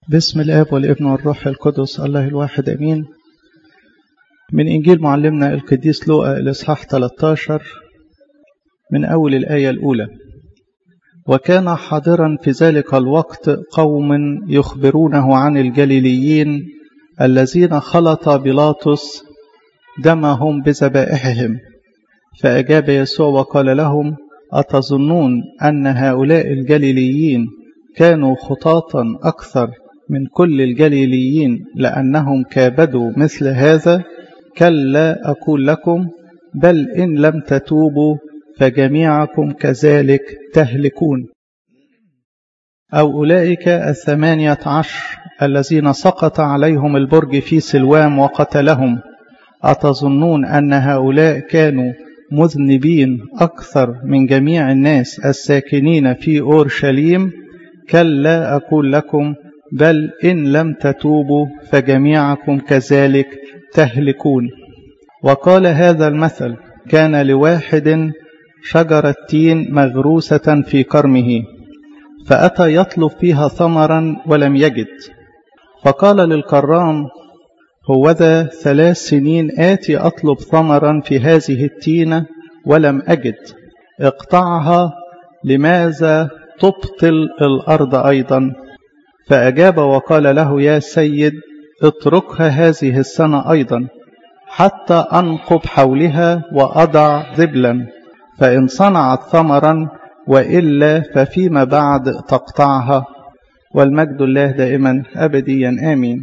بسم الآب والابن والروح القدس الله الواحد أمين من إنجيل معلمنا القديس لوقا الإصحاح 13 من أول الآية الأولى وكان حاضرا في ذلك الوقت قوم يخبرونه عن الجليليين الذين خلط بيلاطس دمهم بذبائحهم فأجاب يسوع وقال لهم أتظنون أن هؤلاء الجليليين كانوا خطاطا أكثر من كل الجليليين لأنهم كابدوا مثل هذا كلا أقول لكم بل إن لم تتوبوا فجميعكم كذلك تهلكون أو أولئك الثمانية عشر الذين سقط عليهم البرج في سلوام وقتلهم أتظنون أن هؤلاء كانوا مذنبين أكثر من جميع الناس الساكنين في أورشليم كلا أقول لكم بل إن لم تتوبوا فجميعكم كذلك تهلكون وقال هذا المثل كان لواحد شجرة تين مغروسة في كرمه فأتى يطلب فيها ثمرا ولم يجد فقال للكرام هوذا ثلاث سنين آتي أطلب ثمرا في هذه التينة ولم أجد اقطعها لماذا تبطل الأرض أيضا فأجاب وقال له يا سيد اتركها هذه السنة أيضا حتى أنقب حولها وأضع ذبلا فإن صنعت ثمرا وإلا ففيما بعد تقطعها والمجد الله دائما أبديا آمين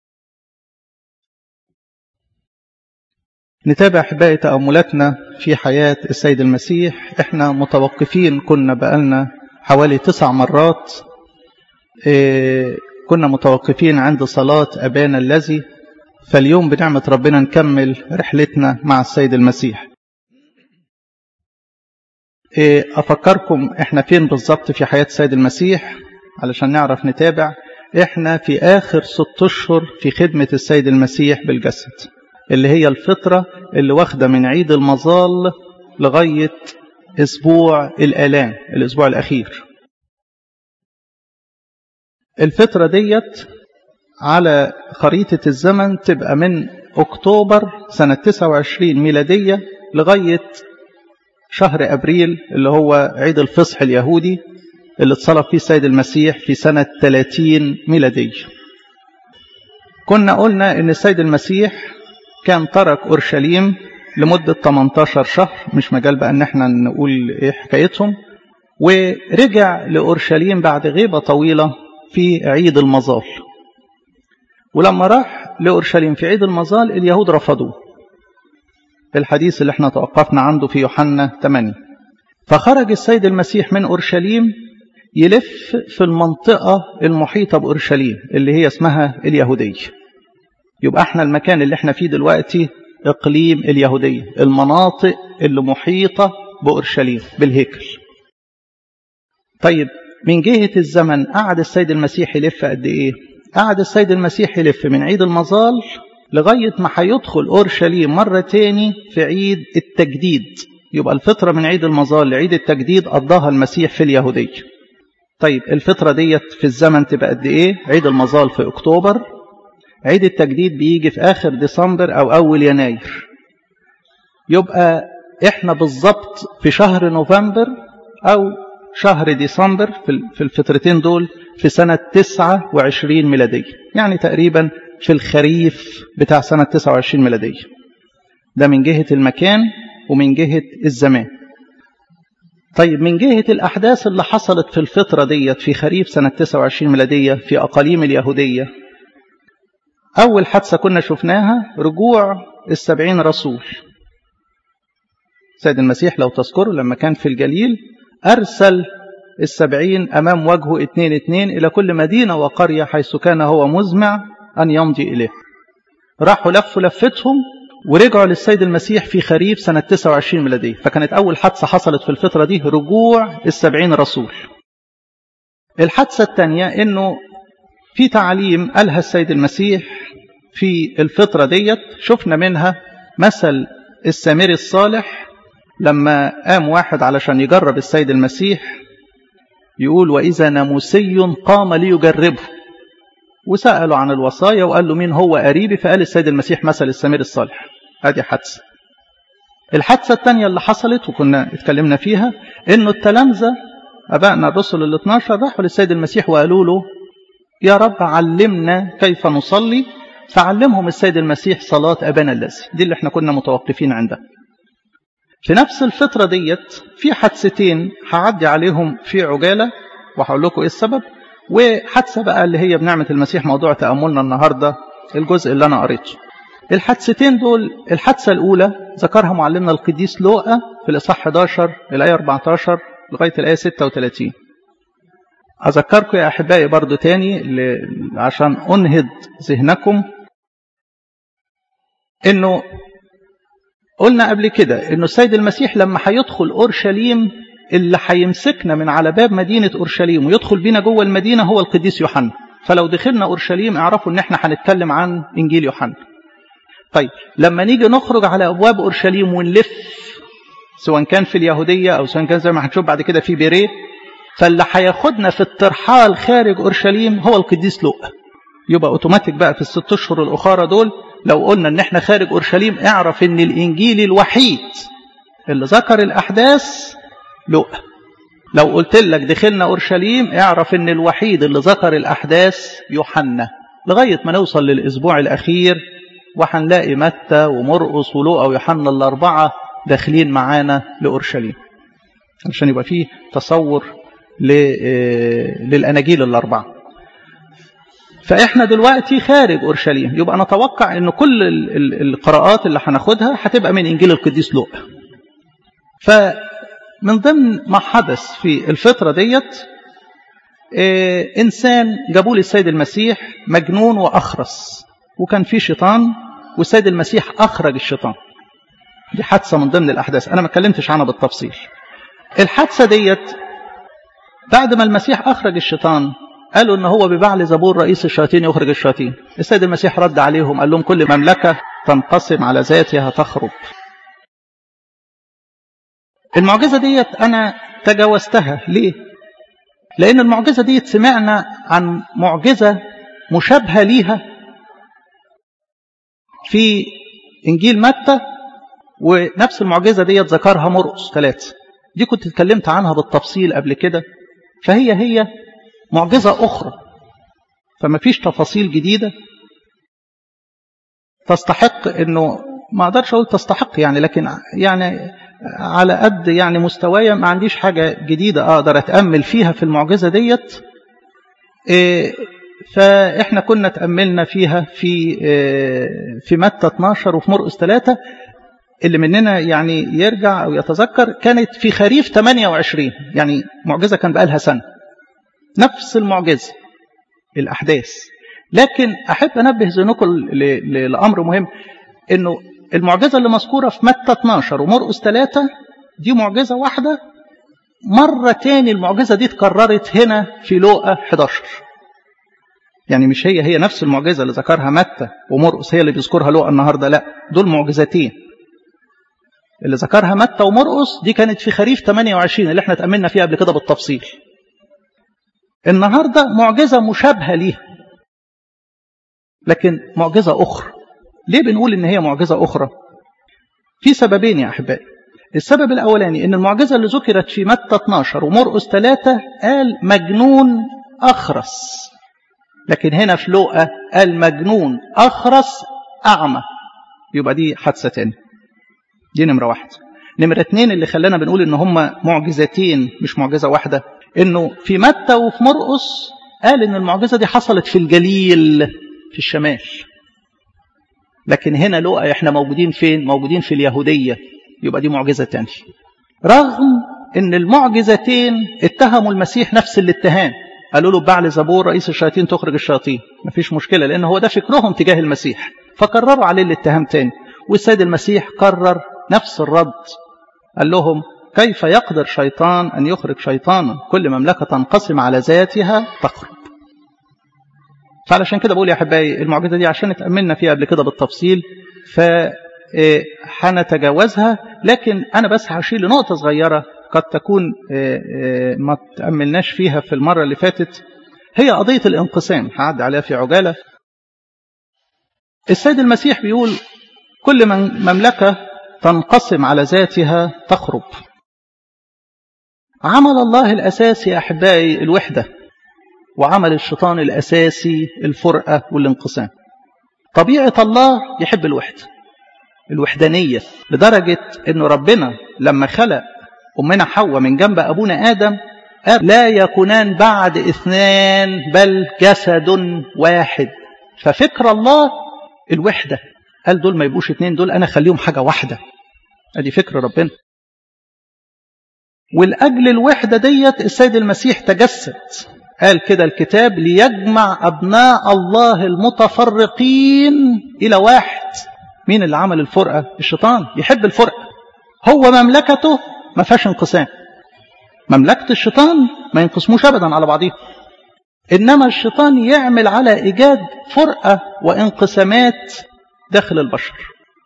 نتابع أحبائي تأملاتنا في حياة السيد المسيح احنا متوقفين كنا بقالنا حوالي تسع مرات إيه كنا متوقفين عند صلاة أبانا الذي فاليوم بنعمة ربنا نكمل رحلتنا مع السيد المسيح إيه أفكركم احنا فين بالظبط في حياة السيد المسيح علشان نعرف نتابع احنا في آخر ست أشهر في خدمة السيد المسيح بالجسد اللي هي الفترة اللي واخدة من عيد المظال لغاية أسبوع الآلام الأسبوع الأخير الفترة ديت على خريطة الزمن تبقى من أكتوبر سنة 29 ميلادية لغاية شهر أبريل اللي هو عيد الفصح اليهودي اللي اتصلب فيه السيد المسيح في سنة 30 ميلادية كنا قلنا ان السيد المسيح كان ترك أورشليم لمدة 18 شهر مش مجال بقى ان احنا نقول ايه حكايتهم ورجع لأورشليم بعد غيبة طويلة في عيد المظال ولما راح لأورشليم في عيد المظال اليهود رفضوه الحديث اللي احنا توقفنا عنده في يوحنا 8 فخرج السيد المسيح من أورشليم يلف في المنطقة المحيطة بأورشليم اللي هي اسمها اليهودية يبقى احنا المكان اللي احنا فيه دلوقتي اقليم اليهودية المناطق اللي محيطة بأورشليم بالهيكل طيب من جهة الزمن قعد السيد المسيح يلف قد ايه قعد السيد المسيح يلف من عيد المظال لغاية ما هيدخل أورشليم مرة تاني في عيد التجديد يبقى الفترة من عيد المظال لعيد التجديد قضاها المسيح في اليهودية طيب الفترة ديت في الزمن تبقى قد ايه عيد المظال في اكتوبر عيد التجديد بيجي في اخر ديسمبر او اول يناير يبقى احنا بالظبط في شهر نوفمبر او شهر ديسمبر في الفترتين دول في سنة 29 ميلادية يعني تقريبا في الخريف بتاع سنة 29 ميلادية ده من جهة المكان ومن جهة الزمان طيب من جهة الأحداث اللي حصلت في الفترة ديت في خريف سنة 29 ميلادية في أقاليم اليهودية أول حادثة كنا شفناها رجوع السبعين رسول سيد المسيح لو تذكروا لما كان في الجليل أرسل السبعين أمام وجهه اتنين اتنين إلى كل مدينة وقرية حيث كان هو مزمع أن يمضي إليه راحوا لفوا لفتهم ورجعوا للسيد المسيح في خريف سنة 29 ميلادية فكانت أول حادثة حصلت في الفترة دي رجوع السبعين رسول الحادثة الثانية أنه في تعليم قالها السيد المسيح في الفترة ديت شفنا منها مثل السامري الصالح لما قام واحد علشان يجرب السيد المسيح يقول وإذا ناموسي قام ليجربه وسألوا عن الوصايا وقال له مين هو قريبي فقال السيد المسيح مثل السمير الصالح ادي حادثة الحادثة الثانية اللي حصلت وكنا اتكلمنا فيها انه التلامذة ابائنا الرسل ال 12 راحوا للسيد المسيح وقالوا له يا رب علمنا كيف نصلي فعلمهم السيد المسيح صلاة أبانا الذي دي اللي احنا كنا متوقفين عندها في نفس الفترة ديت في حادثتين هعدي عليهم في عجالة وهقول لكم ايه السبب وحادثة بقى اللي هي بنعمة المسيح موضوع تأملنا النهاردة الجزء اللي أنا قريته الحادثتين دول الحادثة الأولى ذكرها معلمنا القديس لوقا في الإصحاح 11 الآية 14 لغاية الآية 36 أذكركم يا أحبائي برضو تاني عشان أنهض ذهنكم إنه قلنا قبل كده إنه السيد المسيح لما هيدخل أورشليم اللي هيمسكنا من على باب مدينة أورشليم ويدخل بينا جوه المدينة هو القديس يوحنا فلو دخلنا أورشليم اعرفوا إن احنا هنتكلم عن إنجيل يوحنا طيب لما نيجي نخرج على أبواب أورشليم ونلف سواء كان في اليهودية أو سواء كان زي ما هنشوف بعد كده في بيريه فاللي هياخدنا في الترحال خارج أورشليم هو القديس لوقا يبقى اوتوماتيك بقى في الست اشهر الاخرى دول لو قلنا ان احنا خارج اورشليم اعرف ان الانجيل الوحيد اللي ذكر الاحداث لوقا لو قلت لك دخلنا اورشليم اعرف ان الوحيد اللي ذكر الاحداث يوحنا لغايه ما نوصل للاسبوع الاخير وهنلاقي متى ومرقس ولوقا ويوحنا الاربعه داخلين معانا لاورشليم عشان يبقى فيه تصور للاناجيل الاربعه فاحنا دلوقتي خارج اورشليم يبقى نتوقع ان كل القراءات اللي هناخدها هتبقى من انجيل القديس لوقا فمن ضمن ما حدث في الفتره ديت انسان جابوا لي السيد المسيح مجنون واخرس وكان في شيطان والسيد المسيح اخرج الشيطان دي حادثه من ضمن الاحداث انا ما اتكلمتش عنها بالتفصيل الحادثه ديت بعد ما المسيح اخرج الشيطان قالوا ان هو ببعل زبور رئيس الشياطين يخرج الشياطين السيد المسيح رد عليهم قال لهم كل مملكه تنقسم على ذاتها تخرب المعجزه ديت انا تجاوزتها ليه لان المعجزه ديت سمعنا عن معجزه مشابهه ليها في انجيل متى ونفس المعجزه ديت ذكرها مرقس ثلاثه دي كنت اتكلمت عنها بالتفصيل قبل كده فهي هي معجزة أخرى فما فيش تفاصيل جديدة تستحق أنه ما أقدرش أقول تستحق يعني لكن يعني على قد يعني مستوايا ما عنديش حاجة جديدة أقدر أتأمل فيها في المعجزة ديت فإحنا كنا تأملنا فيها في في متى 12 وفي مرقس 3 اللي مننا يعني يرجع أو يتذكر كانت في خريف 28 يعني معجزة كان بقالها سنة نفس المعجزة الأحداث لكن أحب أنبه ذهنكم لأمر مهم أنه المعجزة اللي مذكورة في متى 12 ومرقس 3 دي معجزة واحدة مرة تاني المعجزة دي اتكررت هنا في لوقا 11 يعني مش هي هي نفس المعجزة اللي ذكرها متى ومرقس هي اللي بيذكرها لوقا النهاردة لا دول معجزتين اللي ذكرها متى ومرقس دي كانت في خريف 28 اللي احنا اتأملنا فيها قبل كده بالتفصيل النهاردة معجزة مشابهة ليها لكن معجزة أخرى ليه بنقول إن هي معجزة أخرى في سببين يا أحبائي السبب الأولاني إن المعجزة اللي ذكرت في متى 12 ومرقس 3 قال مجنون أخرس لكن هنا في لوقا قال مجنون أخرس أعمى يبقى دي حادثة تاني دي نمرة واحد نمرة اتنين اللي خلانا بنقول إن هما معجزتين مش معجزة واحدة انه في متى وفي مرقس قال ان المعجزه دي حصلت في الجليل في الشمال لكن هنا لقى احنا موجودين فين موجودين في اليهوديه يبقى دي معجزه تانية رغم ان المعجزتين اتهموا المسيح نفس الاتهام قالوا له بعل زبور رئيس الشياطين تخرج الشياطين مفيش مشكله لان هو ده فكرهم تجاه المسيح فكرروا عليه الاتهام تاني والسيد المسيح قرر نفس الرد قال لهم كيف يقدر شيطان أن يخرج شيطانا كل مملكة تنقسم على ذاتها تخرب فعلشان كده بقول يا أحبائي المعجزة دي عشان اتأملنا فيها قبل كده بالتفصيل فحنتجاوزها لكن أنا بس هشير لنقطة صغيرة قد تكون ما تأملناش فيها في المرة اللي فاتت هي قضية الانقسام هعدي عليها في عجالة السيد المسيح بيقول كل من مملكة تنقسم على ذاتها تخرب عمل الله الأساسي يا أحبائي الوحدة وعمل الشيطان الأساسي الفرقة والانقسام طبيعة الله يحب الوحدة الوحدانية لدرجة أن ربنا لما خلق أمنا حواء من جنب أبونا آدم لا يكونان بعد اثنان بل جسد واحد ففكر الله الوحدة قال دول ما يبقوش اثنين دول أنا خليهم حاجة واحدة ادي فكر ربنا والأجل الوحدة ديت السيد المسيح تجسد قال كده الكتاب ليجمع أبناء الله المتفرقين إلى واحد مين اللي عمل الفرقة الشيطان يحب الفرقة هو مملكته ما فيهاش انقسام مملكة الشيطان ما ينقسموش أبدا على بعضهم إنما الشيطان يعمل على إيجاد فرقة وانقسامات داخل البشر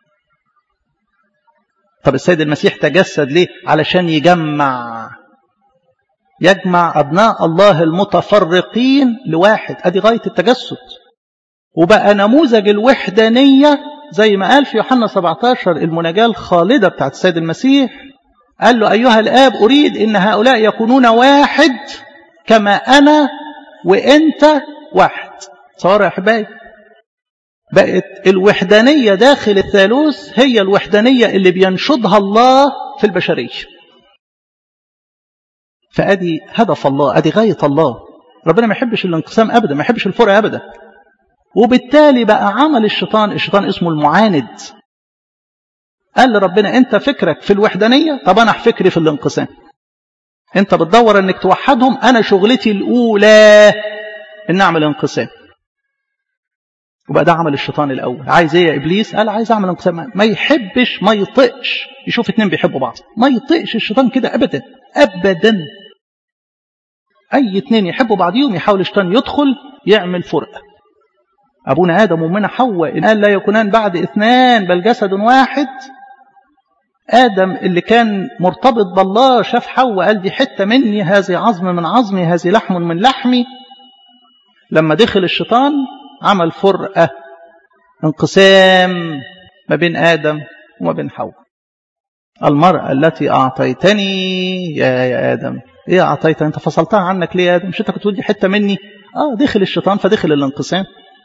طب السيد المسيح تجسد ليه علشان يجمع يجمع أبناء الله المتفرقين لواحد أدي غاية التجسد وبقى نموذج الوحدانية زي ما قال في يوحنا 17 المناجاة الخالدة بتاعت السيد المسيح قال له أيها الآب أريد إن هؤلاء يكونون واحد كما أنا وإنت واحد صار يا أحبائي بقت الوحدانية داخل الثالوث هي الوحدانية اللي بينشدها الله في البشرية فأدي هدف الله أدي غاية الله ربنا ما يحبش الانقسام أبدا ما يحبش الفرق أبدا وبالتالي بقى عمل الشيطان الشيطان اسمه المعاند قال لربنا انت فكرك في الوحدانية طب انا فكري في الانقسام انت بتدور انك توحدهم انا شغلتي الاولى ان اعمل انقسام وبقى ده عمل الشيطان الاول عايز ايه يا ابليس قال عايز اعمل انقسام ما يحبش ما يطقش يشوف اتنين بيحبوا بعض ما يطقش الشيطان كده ابدا ابدا اي اتنين يحبوا بعضيهم يحاول الشيطان يدخل يعمل فرقه ابونا ادم وامنا حواء قال لا يكونان بعد اثنان بل جسد واحد آدم اللي كان مرتبط بالله شاف حواء قال دي حتة مني هذه عظم من عظمي هذه لحم من لحمي لما دخل الشيطان عمل فرقة انقسام ما بين آدم وما بين حواء المرأة التي أعطيتني يا يا آدم إيه أعطيتني أنت فصلتها عنك ليه يا آدم مش أنت كنت دي حتة مني آه دخل الشيطان فدخل الانقسام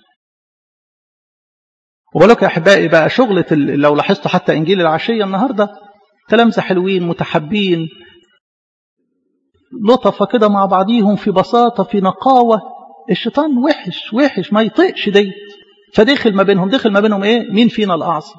وبالك يا أحبائي بقى شغلة لو لاحظتوا حتى إنجيل العشية النهاردة تلامذة حلوين متحبين لطفة كده مع بعضيهم في بساطة في نقاوة الشيطان وحش وحش ما يطيقش ديت فدخل ما بينهم دخل ما بينهم ايه مين فينا الأعظم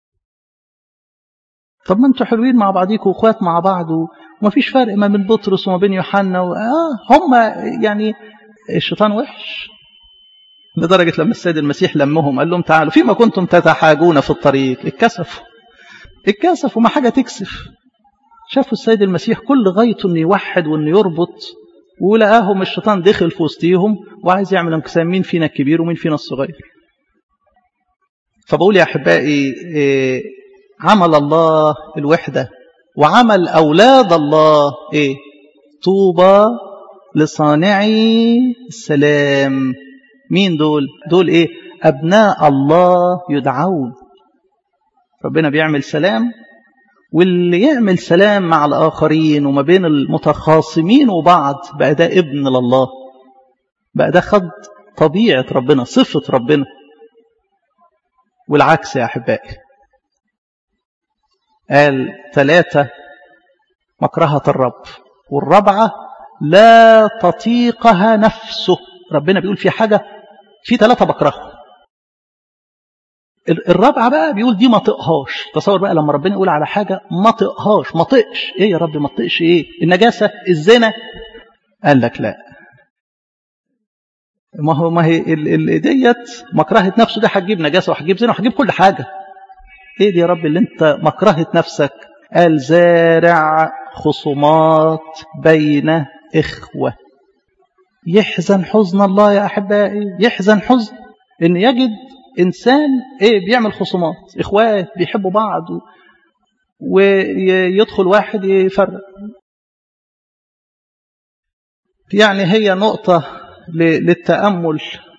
طب ما انتوا حلوين مع بعضيكم واخوات مع بعض وما فيش فرق ما بين بطرس وما بين يوحنا و... آه هم يعني الشيطان وحش لدرجة لما السيد المسيح لمهم قال لهم تعالوا فيما كنتم تتحاجون في الطريق اتكسفوا اتكسفوا ما حاجة تكسف شافوا السيد المسيح كل غايته انه يوحد وانه يربط ولقاهم الشيطان دخل في وسطيهم وعايز يعمل انقسام مين فينا الكبير ومين فينا الصغير فبقول يا احبائي إيه عمل الله الوحده وعمل اولاد الله ايه طوبى لصانعي السلام مين دول دول ايه ابناء الله يدعون ربنا بيعمل سلام واللي يعمل سلام مع الآخرين وما بين المتخاصمين وبعض بقى ده ابن لله بقى ده خد طبيعة ربنا صفة ربنا والعكس يا أحبائي قال ثلاثة مكرهة الرب والرابعة لا تطيقها نفسه ربنا بيقول في حاجة في ثلاثة بكرههم الرابعة بقى بيقول دي ما طقهاش تصور بقى لما ربنا يقول على حاجة ما طقهاش ما طقش ايه يا رب ما طقش ايه النجاسة الزنا قال لك لا ما هو ما هي ديت مكرهة نفسه ده هتجيب نجاسة وهتجيب زنا وهتجيب كل حاجة ايه دي يا رب اللي انت مكرهة نفسك قال زارع خصومات بين إخوة يحزن حزن الله يا أحبائي يحزن حزن إن يجد إنسان إيه بيعمل خصومات إخوات بيحبوا بعض ويدخل واحد يفرق يعني هي نقطة للتأمل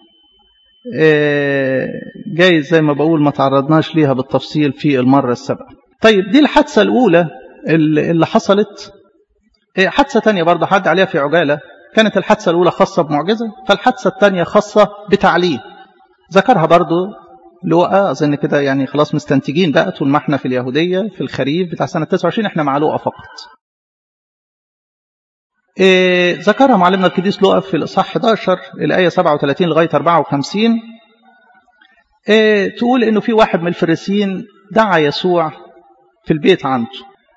جايز زي ما بقول ما تعرضناش ليها بالتفصيل في المرة السابقة طيب دي الحادثة الأولى اللي حصلت حادثة تانية برضه حد عليها في عجالة كانت الحادثة الأولى خاصة بمعجزة فالحادثة الثانية خاصة بتعليم ذكرها برضه لوقا أظن كده يعني خلاص مستنتجين بقى طول ما احنا في اليهودية في الخريف بتاع سنة 29 احنا مع لوقا فقط إيه ذكرها معلمنا القديس لوقا في الإصحاح 11 الآية 37 لغاية 54 إيه تقول إنه في واحد من الفريسيين دعا يسوع في البيت عنده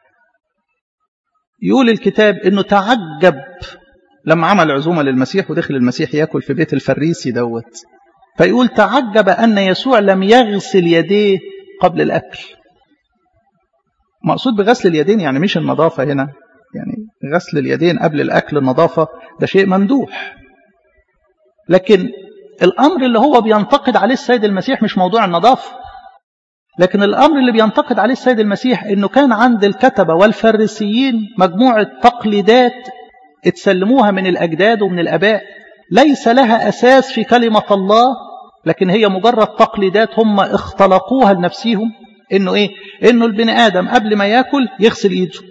يقول الكتاب إنه تعجب لما عمل عزومة للمسيح ودخل المسيح ياكل في بيت الفريسي دوت فيقول تعجب أن يسوع لم يغسل يديه قبل الأكل مقصود بغسل اليدين يعني مش النظافة هنا يعني غسل اليدين قبل الأكل النظافة ده شيء ممدوح لكن الأمر اللي هو بينتقد عليه السيد المسيح مش موضوع النظافة لكن الأمر اللي بينتقد عليه السيد المسيح إنه كان عند الكتبة والفريسيين مجموعة تقليدات اتسلموها من الأجداد ومن الأباء ليس لها أساس في كلمة الله لكن هي مجرد تقليدات هم اختلقوها لنفسهم إنه إيه؟ إنه البني آدم قبل ما يأكل يغسل إيده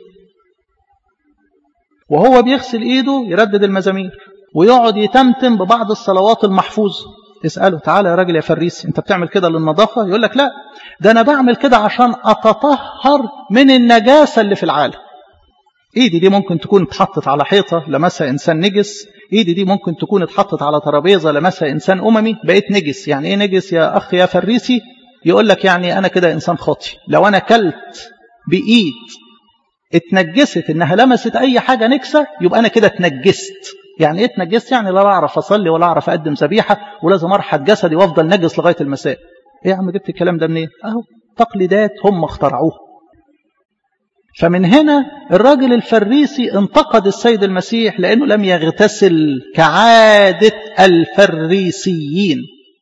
وهو بيغسل إيده يردد المزامير ويقعد يتمتم ببعض الصلوات المحفوظة اسأله تعالى يا راجل يا فريسي انت بتعمل كده للنظافة يقول لك لا ده انا بعمل كده عشان اتطهر من النجاسة اللي في العالم ايدي دي ممكن تكون اتحطت على حيطة لمسها انسان نجس ايدي دي ممكن تكون اتحطت على ترابيزة لمسها انسان اممي بقيت نجس يعني ايه نجس يا اخ يا فريسي يقول لك يعني انا كده انسان خاطي لو انا كلت بايد اتنجست انها لمست اي حاجة نكسة يبقى انا كده اتنجست يعني ايه اتنجست يعني لا اعرف اصلي ولا اعرف اقدم ذبيحه ولازم ارحب جسدي وافضل نجس لغايه المساء ايه يا عم جبت الكلام ده منين اهو تقليدات هم اخترعوها فمن هنا الراجل الفريسي انتقد السيد المسيح لانه لم يغتسل كعاده الفريسيين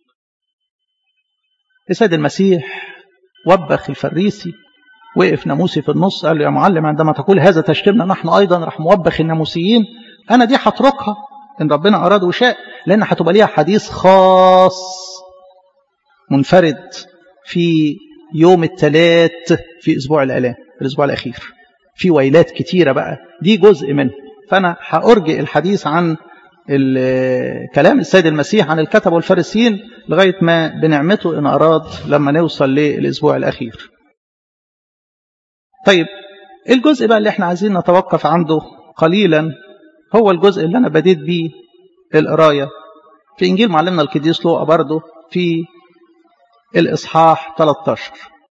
السيد المسيح وبخ الفريسي وقف ناموسي في النص قال له يا معلم عندما تقول هذا تشتمنا نحن ايضا راح موبخ الناموسيين أنا دي هتركها إن ربنا أراد وشاء لأن هتبقى ليها حديث خاص منفرد في يوم الثلاث في أسبوع الآلام الأسبوع الأخير في ويلات كتيرة بقى دي جزء منه فأنا هأرجئ الحديث عن كلام السيد المسيح عن الكتب والفارسيين لغاية ما بنعمته إن أراد لما نوصل للأسبوع الأخير طيب الجزء بقى اللي احنا عايزين نتوقف عنده قليلا هو الجزء اللي أنا بديت بيه القراية في إنجيل معلمنا القديس لوقا برضه في الإصحاح 13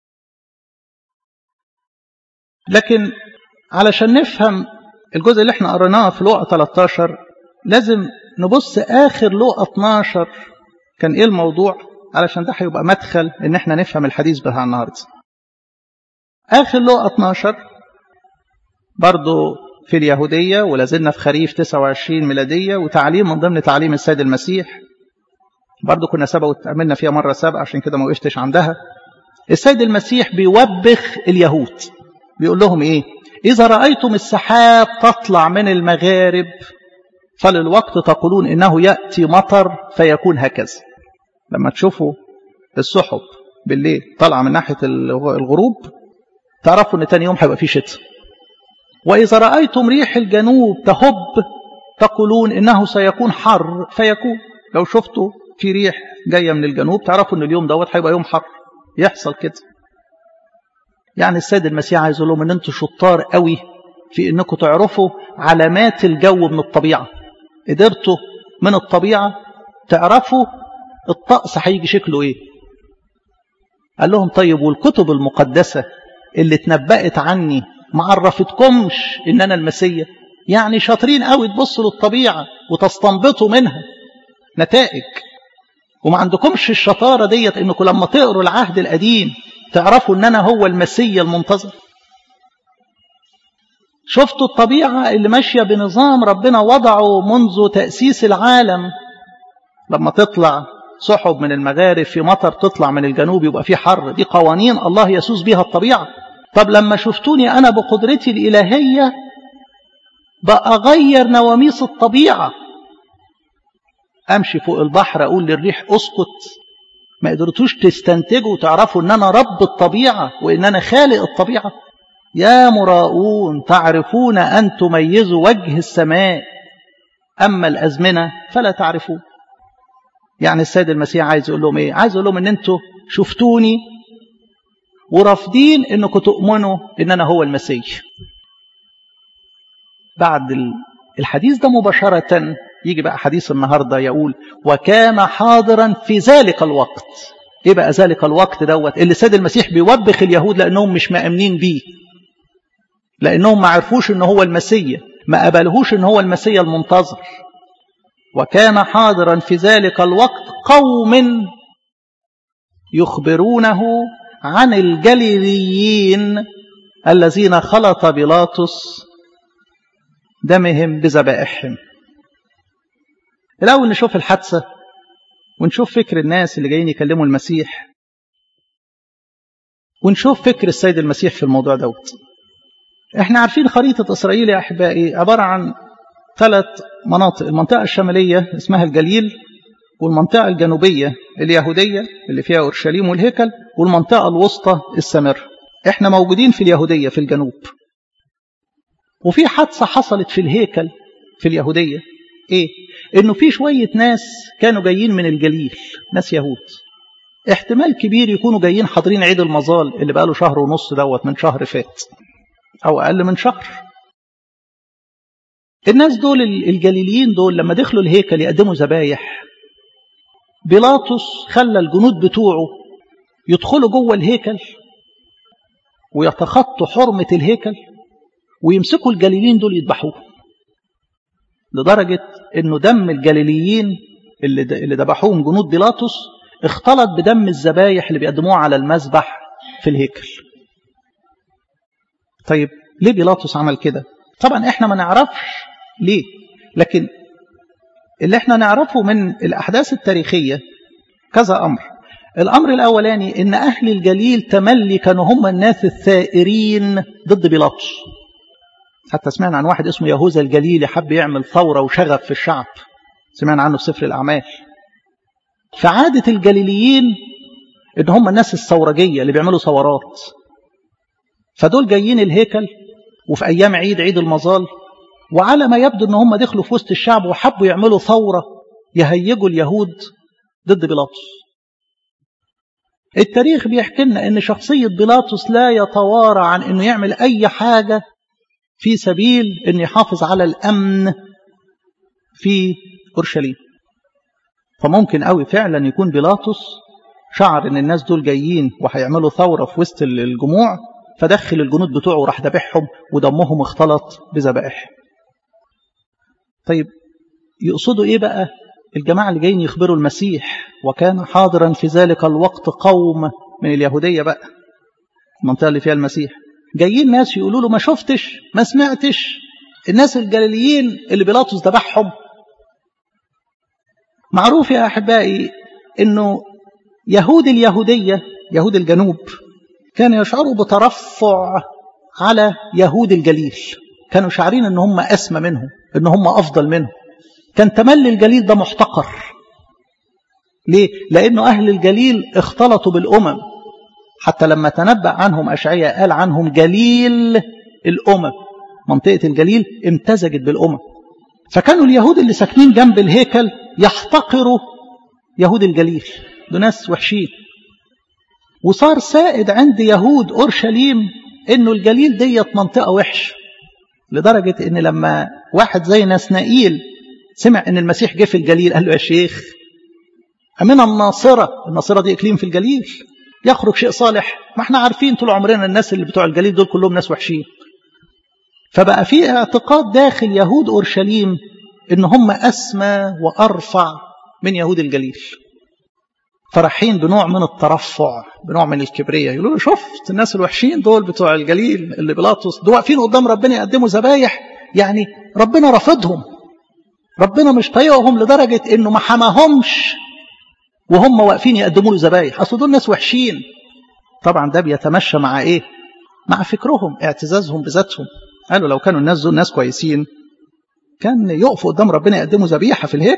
لكن علشان نفهم الجزء اللي احنا قريناه في لوقا 13 لازم نبص آخر لوقا 12 كان إيه الموضوع علشان ده هيبقى مدخل إن احنا نفهم الحديث بتاع النهارده آخر لوقا 12 برضه في اليهودية ولازلنا في خريف 29 ميلادية وتعليم من ضمن تعليم السيد المسيح برضو كنا سبق وتأملنا فيها مرة سابقة عشان كده ما وقفتش عندها السيد المسيح بيوبخ اليهود بيقول لهم ايه إذا رأيتم السحاب تطلع من المغارب فللوقت تقولون إنه يأتي مطر فيكون هكذا لما تشوفوا السحب بالليل طالعة من ناحية الغروب تعرفوا إن تاني يوم هيبقى فيه شتاء وإذا رأيتم ريح الجنوب تهب تقولون إنه سيكون حر فيكون لو شفتوا في ريح جاية من الجنوب تعرفوا إن اليوم دوت هيبقى يوم حر يحصل كده يعني السيد المسيح عايز لهم إن أنتوا شطار قوي في إنكم تعرفوا علامات الجو من الطبيعة قدرتوا من الطبيعة تعرفوا الطقس هيجي شكله إيه قال لهم طيب والكتب المقدسة اللي اتنبأت عني ما عرفتكمش ان انا المسيا يعني شاطرين قوي تبصوا للطبيعه وتستنبطوا منها نتائج وما عندكمش الشطاره ديت انكم لما تقروا العهد القديم تعرفوا ان انا هو المسيا المنتظر شفتوا الطبيعه اللي ماشيه بنظام ربنا وضعه منذ تاسيس العالم لما تطلع سحب من المغارب في مطر تطلع من الجنوب يبقى في حر دي قوانين الله يسوس بها الطبيعه طب لما شفتوني أنا بقدرتي الإلهية بأغير نواميس الطبيعة امشي فوق البحر اقول للريح اسكت ما قدرتوش تستنتجوا وتعرفوا ان انا رب الطبيعه وان انا خالق الطبيعه يا مراؤون تعرفون ان تميزوا وجه السماء اما الازمنه فلا تعرفون يعني السيد المسيح عايز يقول لهم ايه عايز يقول لهم ان انتوا شفتوني ورافضين انكم تؤمنوا ان انا هو المسيح بعد الحديث ده مباشرة يجي بقى حديث النهاردة يقول وكان حاضرا في ذلك الوقت ايه بقى ذلك الوقت دوت اللي سيد المسيح بيوبخ اليهود لانهم مش مأمنين بيه لانهم ما عرفوش ان هو المسيح ما قبلهوش ان هو المسيح المنتظر وكان حاضرا في ذلك الوقت قوم يخبرونه عن الجليليين الذين خلط بيلاطس دمهم بذبائحهم الأول نشوف الحادثة ونشوف فكر الناس اللي جايين يكلموا المسيح ونشوف فكر السيد المسيح في الموضوع دوت احنا عارفين خريطة إسرائيل يا أحبائي عبارة عن ثلاث مناطق المنطقة الشمالية اسمها الجليل والمنطقة الجنوبية اليهودية اللي فيها أورشليم والهيكل والمنطقة الوسطى السامرة احنا موجودين في اليهودية في الجنوب وفي حادثة حصلت في الهيكل في اليهودية ايه انه في شوية ناس كانوا جايين من الجليل ناس يهود احتمال كبير يكونوا جايين حاضرين عيد المظال اللي بقاله شهر ونص دوت من شهر فات او اقل من شهر الناس دول الجليليين دول لما دخلوا الهيكل يقدموا ذبايح بيلاطس خلى الجنود بتوعه يدخلوا جوه الهيكل ويتخطوا حرمة الهيكل ويمسكوا الجليليين دول يذبحوه لدرجة انه دم الجليليين اللي اللي ذبحوهم جنود بيلاطس اختلط بدم الذبايح اللي بيقدموها على المذبح في الهيكل طيب ليه بيلاطس عمل كده طبعا احنا ما نعرفش ليه لكن اللي احنا نعرفه من الاحداث التاريخية كذا امر الامر الاولاني ان اهل الجليل تملي كانوا هم الناس الثائرين ضد بيلاطس حتى سمعنا عن واحد اسمه يهوذا الجليلي حب يعمل ثورة وشغف في الشعب سمعنا عنه في سفر الأعمال فعادة الجليليين إن هم الناس الثورجية اللي بيعملوا ثورات فدول جايين الهيكل وفي أيام عيد عيد المظال وعلى ما يبدو إن هم دخلوا في وسط الشعب وحبوا يعملوا ثورة يهيجوا اليهود ضد بيلاطس التاريخ بيحكي لنا إن شخصية بيلاطس لا يتوارى عن إنه يعمل أي حاجة في سبيل أن يحافظ على الأمن في أورشليم فممكن قوي فعلا يكون بيلاطس شعر ان الناس دول جايين وهيعملوا ثورة في وسط الجموع فدخل الجنود بتوعه وراح ذبحهم ودمهم اختلط بذبائح طيب يقصدوا ايه بقى الجماعة اللي جايين يخبروا المسيح وكان حاضرا في ذلك الوقت قوم من اليهودية بقى المنطقة اللي فيها المسيح جايين ناس يقولوا له ما شفتش ما سمعتش الناس الجليليين اللي بيلاطس ذبحهم معروف يا أحبائي أنه يهود اليهودية يهود الجنوب كانوا يشعروا بترفع على يهود الجليل كانوا شعرين أن هم أسمى منهم أن هم أفضل منهم كان تملي الجليل ده محتقر ليه؟ لأنه أهل الجليل اختلطوا بالأمم حتى لما تنبأ عنهم أشعياء قال عنهم جليل الأمم منطقة الجليل امتزجت بالأمم فكانوا اليهود اللي ساكنين جنب الهيكل يحتقروا يهود الجليل دول ناس وحشين وصار سائد عند يهود أورشليم إنه الجليل ديت منطقة وحش لدرجة إن لما واحد زي نسنائيل سمع إن المسيح جه في الجليل قال له يا شيخ أمنا الناصرة الناصرة دي إقليم في الجليل يخرج شيء صالح ما احنا عارفين طول عمرنا الناس اللي بتوع الجليل دول كلهم ناس وحشين فبقى في اعتقاد داخل يهود أورشليم إن هم أسمى وأرفع من يهود الجليل فرحين بنوع من الترفع بنوع من الكبرية يقولوا له شفت الناس الوحشين دول بتوع الجليل اللي بيلاطس دول واقفين قدام ربنا يقدموا ذبايح يعني ربنا رافضهم ربنا مش طايقهم لدرجة إنه ما حماهمش وهم واقفين يقدموا له ذبايح أصل دول ناس وحشين طبعا ده بيتمشى مع إيه؟ مع فكرهم اعتزازهم بذاتهم قالوا لو كانوا الناس دول ناس كويسين كان يقفوا قدام ربنا يقدموا ذبيحة في الهيكل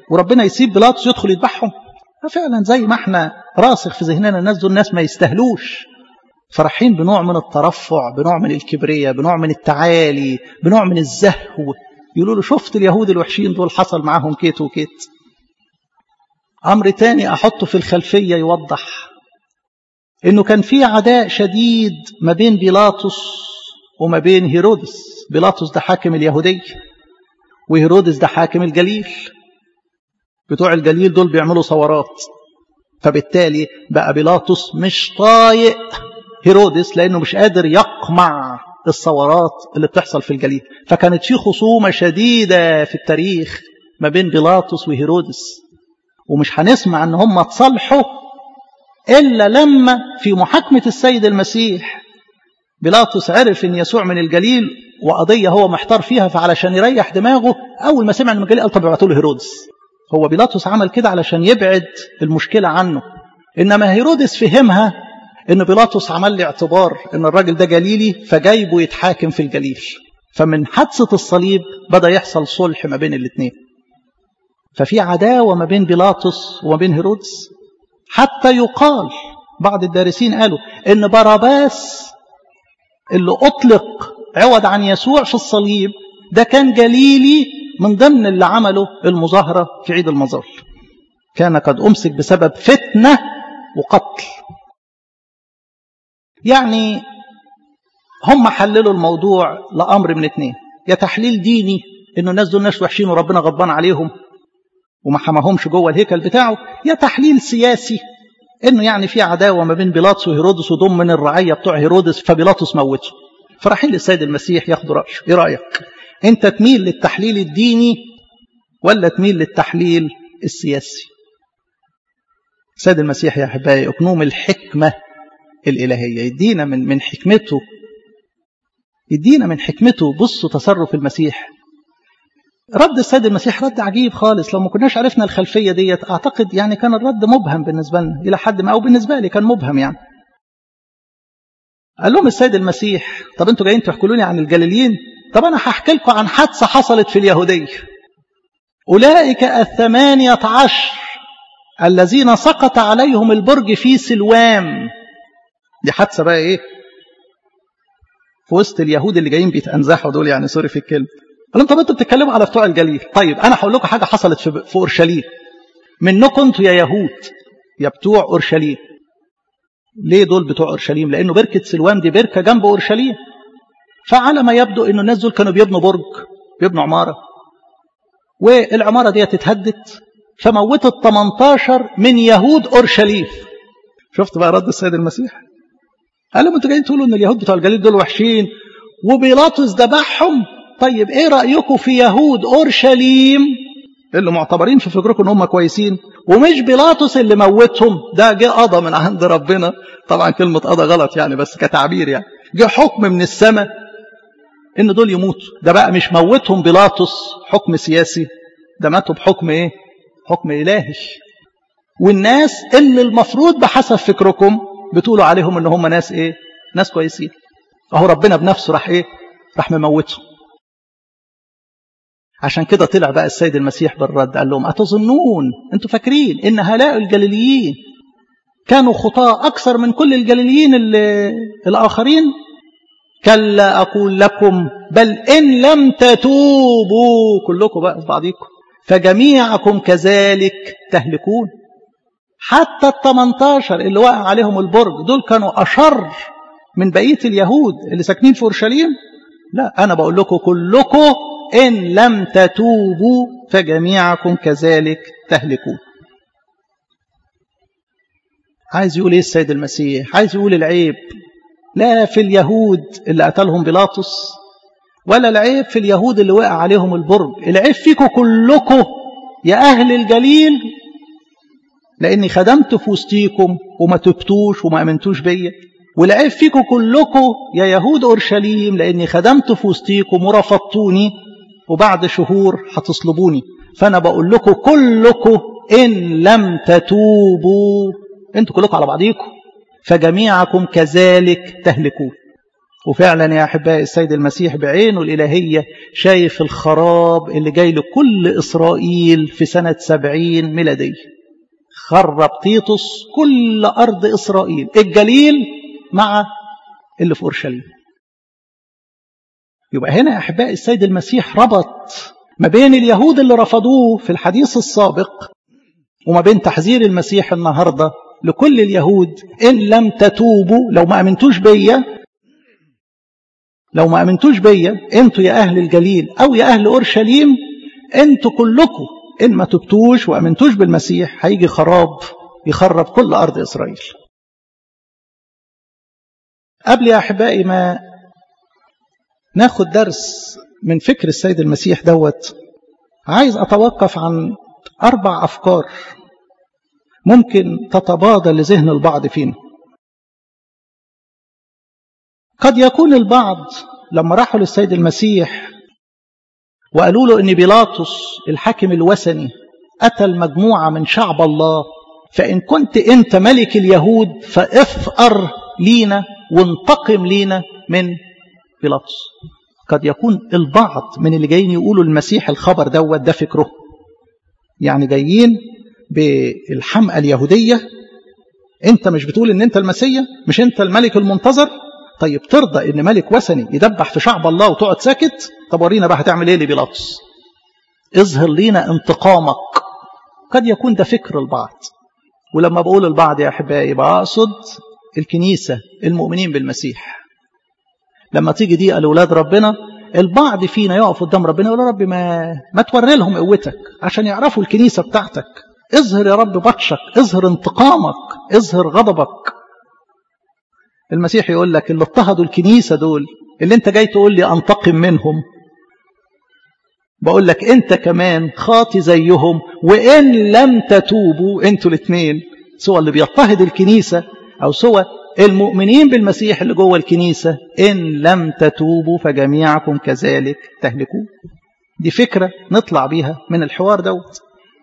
وربنا يسيب بيلاطس يدخل يذبحهم فعلا زي ما احنا راسخ في ذهننا الناس دول ناس ما يستاهلوش فرحين بنوع من الترفع بنوع من الكبرياء بنوع من التعالي بنوع من الزهو يقولوا له شفت اليهود الوحشين دول حصل معاهم كيت وكيت أمر تاني أحطه في الخلفية يوضح إنه كان في عداء شديد ما بين بيلاطس وما بين هيرودس بيلاطس ده حاكم اليهودية وهيرودس ده حاكم الجليل بتوع الجليل دول بيعملوا ثورات فبالتالي بقى بيلاطس مش طايق هيرودس لأنه مش قادر يقمع الثورات اللي بتحصل في الجليل فكانت في خصومة شديدة في التاريخ ما بين بيلاطس وهيرودس ومش هنسمع ان هم تصالحوا إلا لما في محاكمة السيد المسيح بيلاطس عرف ان يسوع من الجليل وقضية هو محتار فيها فعلشان يريح دماغه أول ما سمع ان الجليل قال طب ابعتوا له هيرودس هو بيلاطس عمل كده علشان يبعد المشكلة عنه إنما هيرودس فهمها إن بيلاطس عمل لي اعتبار إن الراجل ده جليلي فجايبه يتحاكم في الجليل فمن حادثة الصليب بدأ يحصل صلح ما بين الاثنين ففي عداوة ما بين بيلاطس وما بين هيرودس حتى يقال بعض الدارسين قالوا إن باراباس اللي أطلق عوض عن يسوع في الصليب ده كان جليلي من ضمن اللي عمله المظاهرة في عيد المظال كان قد أمسك بسبب فتنة وقتل يعني هم حللوا الموضوع لأمر من اتنين يا تحليل ديني إنه الناس دول ناس وحشين وربنا غضبان عليهم وما حماهمش جوه الهيكل بتاعه يا تحليل سياسي إنه يعني في عداوة ما بين بيلاطس وهيرودس ودول من الرعية بتوع هيرودس فبيلاطس موته فرايحين للسيد المسيح ياخدوا رأيه إيه رأيك؟ أنت تميل للتحليل الديني ولا تميل للتحليل السياسي سيد المسيح يا أحبائي أكنوم الحكمة الإلهية يدينا من من حكمته يدينا من حكمته بصوا تصرف المسيح رد السيد المسيح رد عجيب خالص لو ما كناش عرفنا الخلفية ديت أعتقد يعني كان الرد مبهم بالنسبة لنا إلى حد ما أو بالنسبة لي كان مبهم يعني قال لهم السيد المسيح طب انتوا جايين تحكوا لي عن الجليليين طب أنا هحكي لكم عن حادثة حصلت في اليهودية أولئك الثمانية عشر الذين سقط عليهم البرج في سلوام دي حادثة بقى إيه في وسط اليهود اللي جايين بيتأنزحوا دول يعني سوري في الكلمة قال لهم طب انتوا بتتكلموا على بتوع الجليل طيب أنا هقول لكم حاجة حصلت في, في أورشليم منكم انتوا يا يهود يا بتوع أورشليم ليه دول بتوع أورشليم لأنه بركة سلوام دي بركة جنب أورشليم فعلى ما يبدو أنه الناس دول كانوا بيبنوا برج بيبنوا عمارة والعمارة دي اتهدت فموتت 18 من يهود أورشليم شفت بقى رد السيد المسيح قال لهم انتوا جايين تقولوا ان اليهود بتوع الجليل دول وحشين وبيلاطس ذبحهم طيب ايه رأيكم في يهود أورشليم اللي معتبرين في فكركم ان هم كويسين ومش بيلاطس اللي موتهم ده جه قضى من عند ربنا طبعا كلمة قضى غلط يعني بس كتعبير يعني جه حكم من السماء ان دول يموتوا ده بقى مش موتهم بيلاطس حكم سياسي ده ماتوا بحكم ايه حكم الهي والناس اللي المفروض بحسب فكركم بتقولوا عليهم ان هم ناس ايه ناس كويسين اهو ربنا بنفسه راح ايه راح مموتهم عشان كده طلع بقى السيد المسيح بالرد قال لهم أتظنون أنتوا فاكرين إن هؤلاء الجليليين كانوا خطاة أكثر من كل الجليليين الآخرين كلا أقول لكم بل إن لم تتوبوا كلكم بقى في بعضكم فجميعكم كذلك تهلكون حتى التمنتاشر اللي وقع عليهم البرج دول كانوا أشر من بقية اليهود اللي ساكنين في أورشليم لا أنا بقول لكم كلكم إن لم تتوبوا فجميعكم كذلك تهلكون عايز يقول ايه السيد المسيح عايز يقول العيب لا في اليهود اللي قتلهم بيلاطس ولا العيب في اليهود اللي وقع عليهم البرج العيب فيكم كلكم يا أهل الجليل لأني خدمت في وسطيكم وما تبتوش وما أمنتوش بيا والعيب فيكم كلكم يا يهود أورشليم لأني خدمت في وسطيكم ورفضتوني وبعد شهور هتصلبوني فأنا بقول لكم كلكم إن لم تتوبوا أنتوا كلكم على بعضيكم فجميعكم كذلك تهلكون وفعلا يا أحبائي السيد المسيح بعينه الإلهية شايف الخراب اللي جاي لكل إسرائيل في سنة سبعين ميلادية خرب تيتوس كل أرض إسرائيل الجليل مع اللي في أورشليم يبقى هنا يا أحبائي السيد المسيح ربط ما بين اليهود اللي رفضوه في الحديث السابق وما بين تحذير المسيح النهاردة لكل اليهود إن لم تتوبوا لو ما أمنتوش بيا لو ما أمنتوش بيا أنتوا يا أهل الجليل أو يا أهل أورشليم أنتوا كلكم إن ما تبتوش وأمنتوش بالمسيح هيجي خراب يخرب كل أرض إسرائيل قبل يا أحبائي ما ناخد درس من فكر السيد المسيح دوت عايز أتوقف عن أربع أفكار ممكن تتبادل لذهن البعض فينا قد يكون البعض لما راحوا للسيد المسيح وقالوا له ان بيلاطس الحاكم الوثني قتل مجموعه من شعب الله فان كنت انت ملك اليهود فافقر لينا وانتقم لينا من بيلاطس قد يكون البعض من اللي جايين يقولوا المسيح الخبر دوت ده فكره يعني جايين بالحمقى اليهوديه انت مش بتقول ان انت المسيا مش انت الملك المنتظر طيب ترضى ان ملك وثني يدبح في شعب الله وتقعد ساكت طب ورينا بقى هتعمل ايه لبيلاطس اظهر لينا انتقامك قد يكون ده فكر البعض ولما بقول البعض يا احبائي بقصد الكنيسه المؤمنين بالمسيح لما تيجي دي لاولاد ربنا البعض فينا يقف قدام ربنا يقول يا رب ما ما توري لهم قوتك عشان يعرفوا الكنيسه بتاعتك اظهر يا رب بطشك اظهر انتقامك اظهر غضبك المسيح يقول لك اللي اضطهدوا الكنيسة دول اللي انت جاي تقول لي انتقم منهم بقول لك انت كمان خاطي زيهم وان لم تتوبوا انتوا الاثنين سواء اللي بيضطهد الكنيسة او سواء المؤمنين بالمسيح اللي جوه الكنيسة ان لم تتوبوا فجميعكم كذلك تهلكون دي فكرة نطلع بيها من الحوار دوت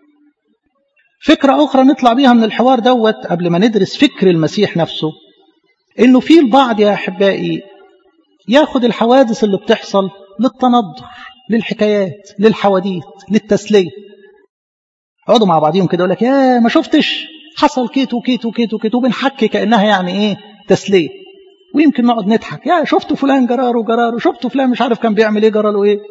فكرة أخرى نطلع بيها من الحوار دوت قبل ما ندرس فكر المسيح نفسه انه في البعض يا احبائي ياخد الحوادث اللي بتحصل للتنظر للحكايات للحواديت للتسليه يقعدوا مع بعضهم كده يقول لك يا ما شفتش حصل كيت وكيت وكيت وكيت وبنحكي كانها يعني ايه تسليه ويمكن نقعد نضحك يا شفتوا فلان جراره جراره شفتوا فلان مش عارف كان بيعمل ايه جراله ايه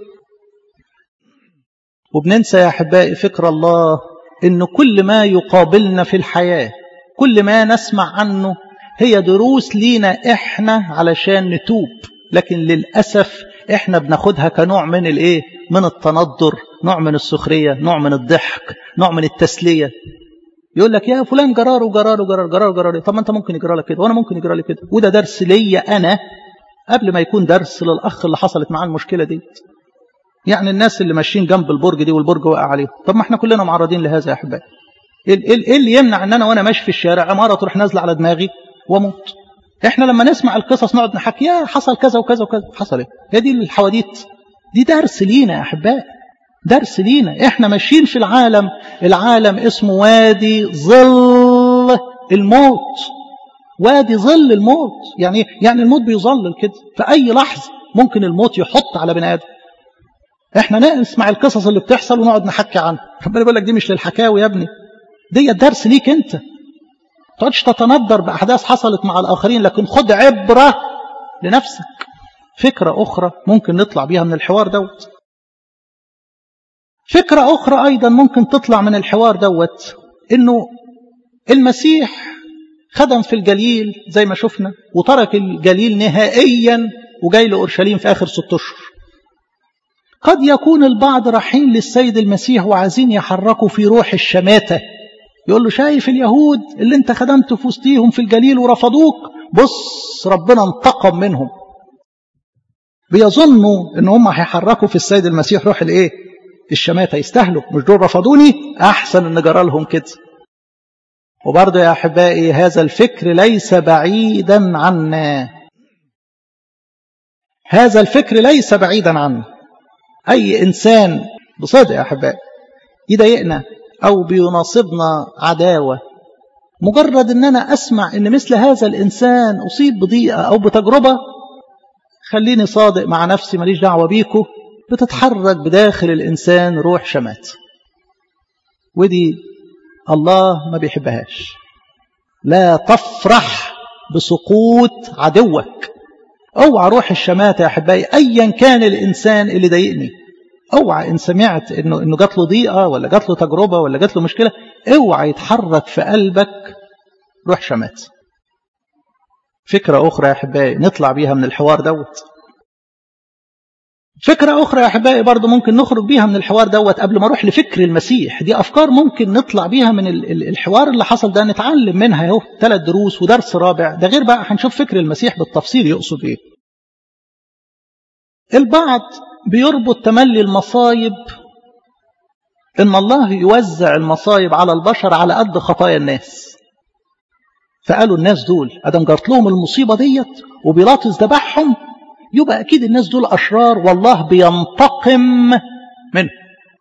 وبننسى يا احبائي فكر الله انه كل ما يقابلنا في الحياه كل ما نسمع عنه هي دروس لينا احنا علشان نتوب لكن للأسف احنا بناخدها كنوع من الايه من التندر نوع من السخرية نوع من الضحك نوع من التسلية يقول لك يا فلان جرار وجرار وجرار جرار جرار طب ما انت ممكن يجرى لك كده وانا ممكن يجرى لي كده وده درس ليا انا قبل ما يكون درس للاخ اللي حصلت معاه المشكله دي يعني الناس اللي ماشيين جنب البرج دي والبرج وقع عليهم طب ما احنا كلنا معرضين لهذا يا احبائي ايه اللي يمنع ان انا وانا ماشي في الشارع عماره تروح نازله على دماغي واموت احنا لما نسمع القصص نقعد نحكي يا حصل كذا وكذا وكذا حصل ايه هي دي الحواديت دي درس لينا يا احبائي درس لينا احنا ماشيين في العالم العالم اسمه وادي ظل الموت وادي ظل الموت يعني يعني الموت بيظلل كده في اي لحظه ممكن الموت يحط على بني ادم احنا نسمع القصص اللي بتحصل ونقعد نحكي عنها ربنا بيقول لك دي مش للحكاوي يا ابني دي درس ليك انت تقعدش تتندر بأحداث حصلت مع الآخرين لكن خد عبرة لنفسك فكرة أخرى ممكن نطلع بيها من الحوار دوت فكرة أخرى أيضا ممكن تطلع من الحوار دوت إنه المسيح خدم في الجليل زي ما شفنا وترك الجليل نهائيا وجاي لأورشليم في آخر ست أشهر قد يكون البعض رايحين للسيد المسيح وعايزين يحركوا في روح الشماتة يقول له شايف اليهود اللي انت خدمت في وسطيهم في الجليل ورفضوك بص ربنا انتقم منهم بيظنوا ان هم هيحركوا في السيد المسيح روح الايه الشماتة يستاهلوا مش دول رفضوني احسن ان جرى لهم كده وبرضه يا احبائي هذا الفكر ليس بعيدا عنا هذا الفكر ليس بعيدا عنا اي انسان بصدق يا احبائي يضايقنا أو بيناصبنا عداوة مجرد أن أنا أسمع أن مثل هذا الإنسان أصيب بضيقة أو بتجربة خليني صادق مع نفسي ماليش دعوة بيكو بتتحرك بداخل الإنسان روح شمات ودي الله ما بيحبهاش لا تفرح بسقوط عدوك اوعى روح الشماتة يا أحبائي أيا كان الإنسان اللي ضايقني اوعى إن سمعت إنه, إنه جات له ضيقة ولا جات له تجربة ولا جات له مشكلة اوعى يتحرك في قلبك روح شمات فكرة أخرى يا أحبائي نطلع بيها من الحوار دوت فكرة أخرى يا أحبائي برضو ممكن نخرج بيها من الحوار دوت قبل ما أروح لفكر المسيح دي أفكار ممكن نطلع بيها من الحوار اللي حصل ده نتعلم منها اهو ثلاث دروس ودرس رابع ده غير بقى هنشوف فكر المسيح بالتفصيل يقصد إيه البعض بيربط تملي المصايب إن الله يوزع المصايب على البشر على قد خطايا الناس فقالوا الناس دول أدم جرت لهم المصيبة ديت وبيلاطس ذبحهم يبقى أكيد الناس دول أشرار والله بينتقم منهم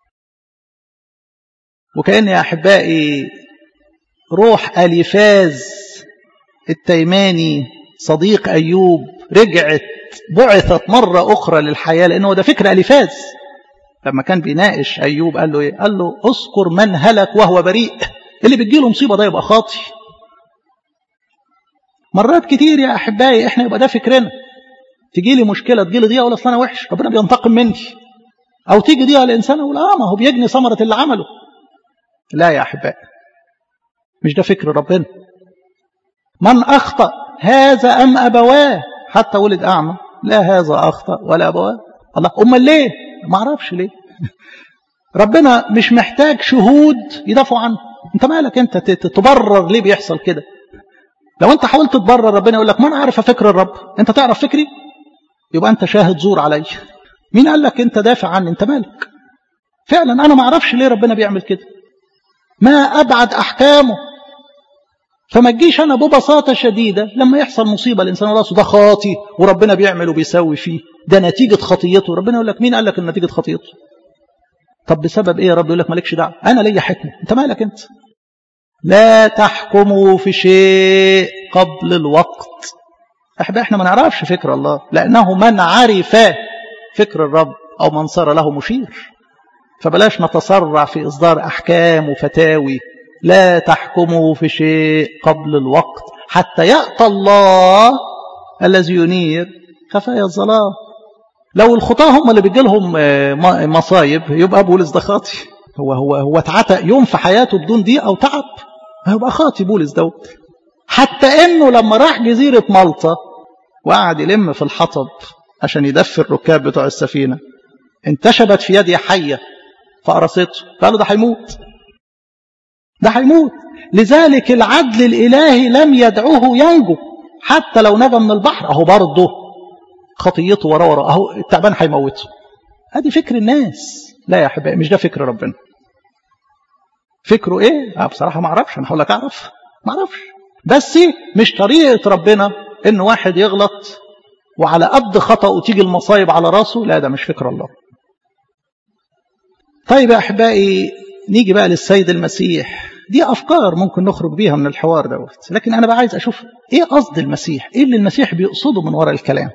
وكأن يا أحبائي روح أليفاز التيماني صديق أيوب رجعت بعثت مرة أخرى للحياة لأنه ده فكر أليفاز لما كان بيناقش أيوب قال له إيه؟ قال له اذكر من هلك وهو بريء اللي بتجيله مصيبة ده يبقى خاطي مرات كتير يا أحبائي إحنا يبقى ده فكرنا تجي لي مشكلة تجي لي ضيقة أقول أصل أنا وحش ربنا بينتقم مني أو تيجي ضيقة الإنسان أقول آه ما هو بيجني ثمرة اللي عمله لا يا أحبائي مش ده فكر ربنا من أخطأ هذا أم أبواه حتى ولد أعمى لا هذا أخطأ ولا أبواه الله أمال ليه ما أعرفش ليه ربنا مش محتاج شهود يدافعوا عنه انت مالك انت تبرر ليه بيحصل كده لو انت حاولت تبرر ربنا يقول لك ما انا عارف فكر الرب انت تعرف فكري يبقى انت شاهد زور علي مين قال لك انت دافع عني انت مالك فعلا انا ما اعرفش ليه ربنا بيعمل كده ما ابعد احكامه فما تجيش انا ببساطه شديده لما يحصل مصيبه الانسان راسه ده خاطي وربنا بيعمل وبيسوي فيه ده نتيجه خطيته ربنا يقول لك مين قال لك ان نتيجه خطيته طب بسبب ايه يا رب يقول لك مالكش دعوه انا ليا حكمه انت مالك انت لا تحكموا في شيء قبل الوقت احنا احنا ما نعرفش فكر الله لانه من عرف فكر الرب او من صار له مشير فبلاش نتسرع في اصدار احكام وفتاوي لا تحكموا في شيء قبل الوقت حتى ياتى الله الذي ينير خفايا الظلام لو الخطاه هم اللي بيجي لهم مصايب يبقى بولس ده خاطي هو هو هو اتعتق يوم في حياته بدون ضيق او تعب هيبقى خاطي بولس دوت حتى انه لما راح جزيره مالطا وقعد يلم في الحطب عشان يدفي الركاب بتوع السفينه انتشبت في يدي حيه فقرصته قالوا ده هيموت ده هيموت لذلك العدل الالهي لم يدعوه ينجو حتى لو نجا من البحر اهو برضه خطيته ورا ورا اهو التعبان هيموته ادي فكر الناس لا يا احبائي مش ده فكر ربنا فكره ايه؟ آه بصراحه ما اعرفش انا هقول لك اعرف ما اعرفش بس مش طريقه ربنا ان واحد يغلط وعلى قد خطأه تيجي المصايب على راسه لا ده مش فكر الله طيب يا احبائي نيجي بقى للسيد المسيح دي افكار ممكن نخرج بيها من الحوار دوت لكن انا بقى عايز اشوف ايه قصد المسيح ايه اللي المسيح بيقصده من وراء الكلام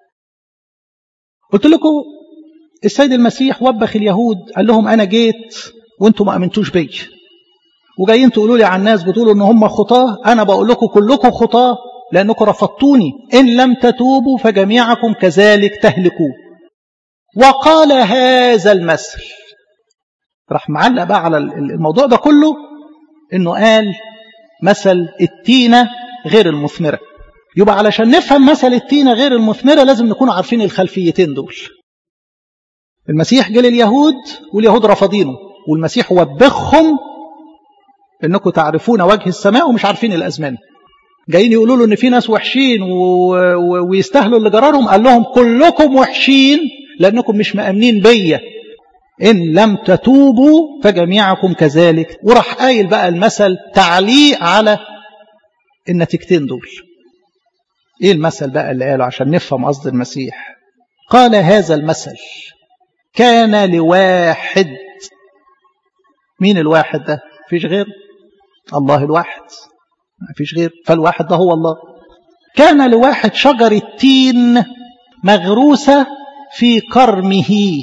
قلت لكم السيد المسيح وبخ اليهود قال لهم انا جيت وانتم ما امنتوش بيا وجايين تقولوا لي على الناس بتقولوا ان هم خطاه انا بقول لكم كلكم خطاه لانكم رفضتوني ان لم تتوبوا فجميعكم كذلك تهلكون وقال هذا المثل راح معلق بقى على الموضوع ده كله انه قال مثل التينه غير المثمره يبقى علشان نفهم مثل التينه غير المثمره لازم نكون عارفين الخلفيتين دول المسيح جه لليهود واليهود رافضينه والمسيح وبخهم انكم تعرفون وجه السماء ومش عارفين الازمان جايين يقولوا له ان في ناس وحشين و... و... ويستاهلوا اللي جرارهم قال لهم كلكم وحشين لانكم مش مامنين بيا ان لم تتوبوا فجميعكم كذلك وراح قايل بقى المثل تعليق على النتيجتين دول ايه المثل بقى اللي قاله عشان نفهم قصد المسيح قال هذا المثل كان لواحد مين الواحد ده فيش غير الله الواحد ما فيش غير فالواحد ده هو الله كان لواحد شجر التين مغروسة في كرمه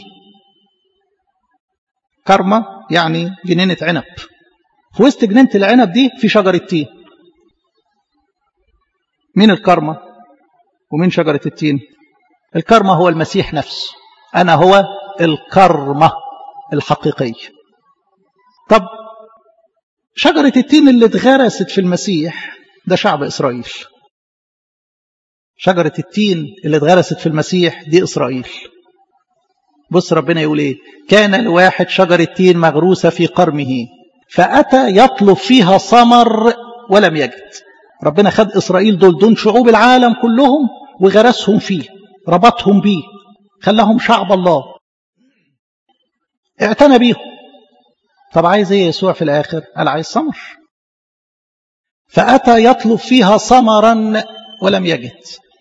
كرمة يعني جنينة عنب في وسط جنينة العنب دي في شجرة تين مين الكرمة ومين شجرة التين الكرمة هو المسيح نفسه أنا هو الكرمة الحقيقية طب شجرة التين اللي اتغرست في المسيح ده شعب إسرائيل شجرة التين اللي اتغرست في المسيح دي إسرائيل بص ربنا يقول إيه كان الواحد شجرة تين مغروسة في قرمه فأتى يطلب فيها ثمر ولم يجد ربنا خد إسرائيل دول دون شعوب العالم كلهم وغرسهم فيه ربطهم بيه خلاهم شعب الله اعتنى بيهم طب عايز ايه يسوع في الاخر قال عايز ثمر فاتى يطلب فيها ثمرا ولم يجد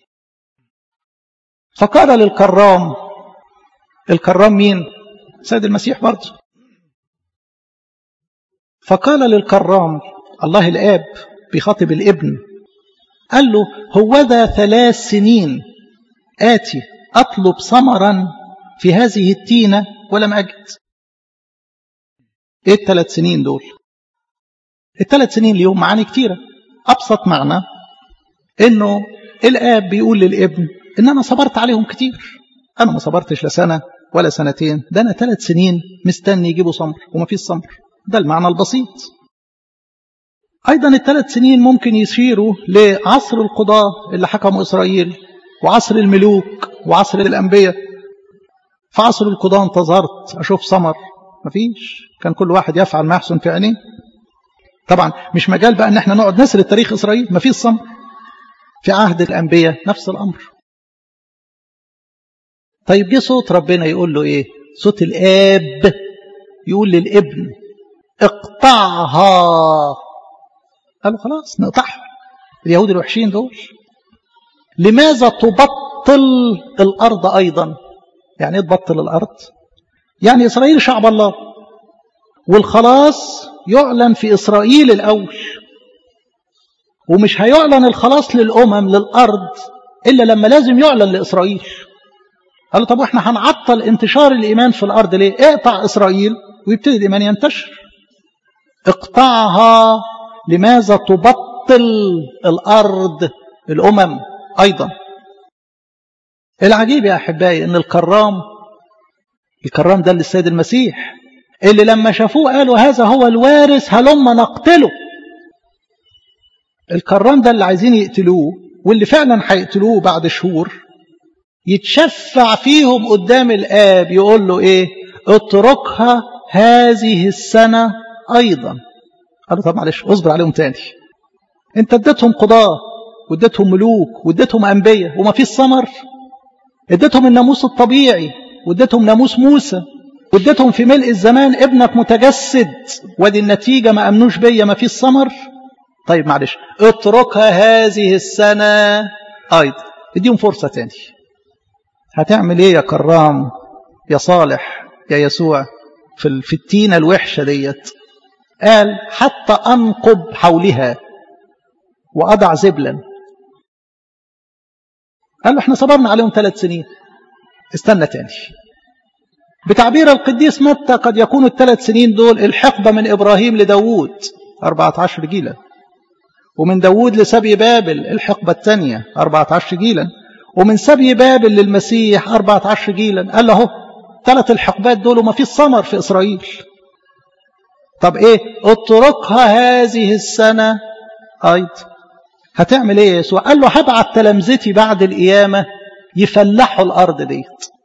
فقال للكرام الكرام مين سيد المسيح برضه فقال للكرام الله الاب بيخاطب الابن قال له هو ذا ثلاث سنين آتي أطلب ثمرا في هذه التينة ولم أجد ايه الثلاث سنين دول الثلاث سنين اليوم معاني كتيرة أبسط معنى إنه الآب بيقول للابن إن أنا صبرت عليهم كتير أنا ما صبرتش لا سنة ولا سنتين ده أنا ثلاث سنين مستني يجيبوا صمر وما فيش صمر ده المعنى البسيط أيضا الثلاث سنين ممكن يشيروا لعصر القضاة اللي حكموا إسرائيل وعصر الملوك وعصر الأنبياء في عصر القضاة انتظرت أشوف ثمر مفيش كان كل واحد يفعل ما يحسن في عينيه طبعا مش مجال بقى ان احنا نقعد نسرد تاريخ اسرائيل مفيش صمر في عهد الانبياء نفس الامر طيب جه صوت ربنا يقول له ايه صوت الاب يقول للابن اقطعها قالوا خلاص نقطعها اليهود الوحشين دول لماذا تبطل الارض ايضا يعني ايه تبطل الارض يعني إسرائيل شعب الله والخلاص يعلن في إسرائيل الأول ومش هيعلن الخلاص للأمم للأرض إلا لما لازم يعلن لإسرائيل قالوا طب واحنا هنعطل انتشار الإيمان في الأرض ليه اقطع إسرائيل ويبتدي الإيمان ينتشر اقطعها لماذا تبطل الأرض الأمم أيضا العجيب يا أحبائي أن الكرام الكرام ده للسيد المسيح اللي لما شافوه قالوا هذا هو الوارث هلما نقتله الكرام ده اللي عايزين يقتلوه واللي فعلا هيقتلوه بعد شهور يتشفع فيهم قدام الآب يقول له إيه اتركها هذه السنة أيضا قالوا طب معلش اصبر عليهم تاني انت اديتهم قضاة واديتهم ملوك واديتهم أنبياء وما فيش ثمر اديتهم الناموس الطبيعي واديتهم ناموس موسى واديتهم في ملء الزمان ابنك متجسد ودي النتيجة ما أمنوش بيا ما فيش ثمر طيب معلش اتركها هذه السنة أيضا اديهم فرصة تاني هتعمل ايه يا كرام يا صالح يا يسوع في في التينة الوحشة ديت قال حتى أنقب حولها وأضع زبلا قال له احنا صبرنا عليهم ثلاث سنين استنى تاني بتعبير القديس متى قد يكون الثلاث سنين دول الحقبة من إبراهيم لداود 14 جيلا ومن داود لسبي بابل الحقبة الثانية 14 جيلا ومن سبي بابل للمسيح 14 جيلا قال له ثلاث الحقبات دول وما فيش ثمر في إسرائيل طب ايه اتركها هذه السنة أيضا هتعمل ايه يا يسوع قال له هبعت تلامذتي بعد القيامة يفلحوا الأرض ديت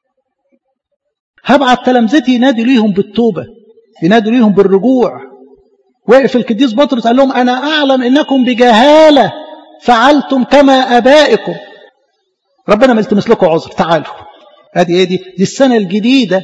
هبعت تلامذتي ينادي ليهم بالتوبة ينادي ليهم بالرجوع وقف القديس بطرس قال لهم أنا أعلم إنكم بجهالة فعلتم كما أبائكم ربنا ما يلتمس لكم عذر تعالوا ادي ايه دي دي السنة الجديدة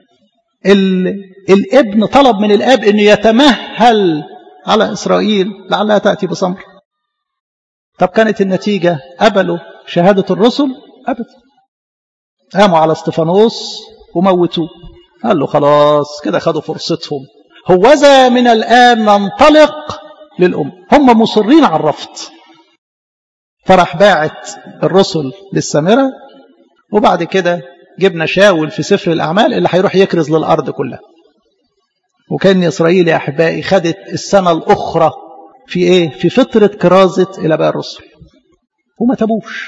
الابن طلب من الاب انه يتمهل على اسرائيل لعلها تأتي بصمر طب كانت النتيجة قبلوا شهادة الرسل أبدا قاموا على استفانوس وموتوه قال له خلاص كده خدوا فرصتهم هوذا من الآن ننطلق للأم هم مصرين على الرفض فراح باعت الرسل للسامرة وبعد كده جبنا شاول في سفر الأعمال اللي هيروح يكرز للأرض كلها وكان إسرائيل يا أحبائي خدت السنة الأخرى في إيه؟ في فترة كرازة إلى بقى الرسل وما تبوش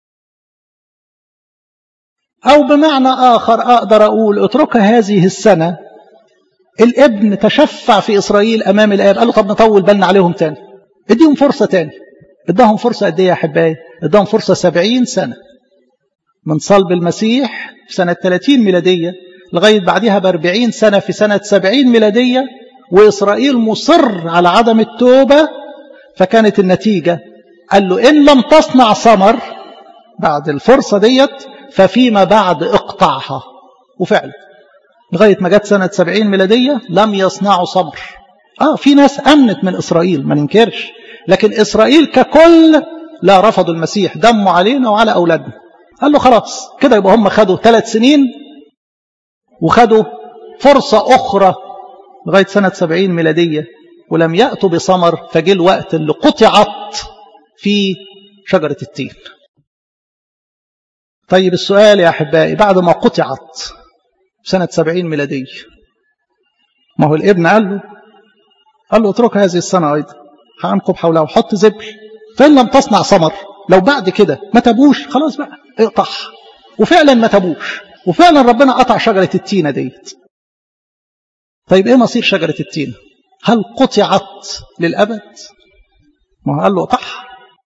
أو بمعنى آخر أقدر أقول اترك هذه السنة الابن تشفع في إسرائيل أمام الآب قال له طب نطول بالنا عليهم تاني اديهم فرصة تاني اداهم فرصة قد ايه يا أحبائي اداهم فرصة سبعين سنة من صلب المسيح في سنة 30 ميلادية لغاية بعدها بأربعين سنة في سنة 70 ميلادية وإسرائيل مصر على عدم التوبة فكانت النتيجة قال له إن لم تصنع ثمر بعد الفرصة ديت ففيما بعد اقطعها وفعلا لغاية ما جت سنة 70 ميلادية لم يصنعوا ثمر آه في ناس أمنت من إسرائيل ما ننكرش لكن إسرائيل ككل لا رفضوا المسيح دموا علينا وعلى أولادنا قال له خلاص كده يبقى هم خدوا ثلاث سنين وخدوا فرصة أخرى لغاية سنة 70 ميلادية ولم يأتوا بثمر فجه الوقت اللي قطعت في شجرة التين طيب السؤال يا أحبائي بعد ما قطعت سنة 70 ميلادية ما هو الابن قال له قال له اترك هذه السنة أيضا هأنقب حولها وحط زبل فإن لم تصنع ثمر لو بعد كده ما تبوش خلاص بقى اقطعها وفعلا ما تبوش وفعلا ربنا قطع شجرة التينة ديت طيب ايه مصير شجرة التينة هل قطعت للأبد ما هو قال له اقطعها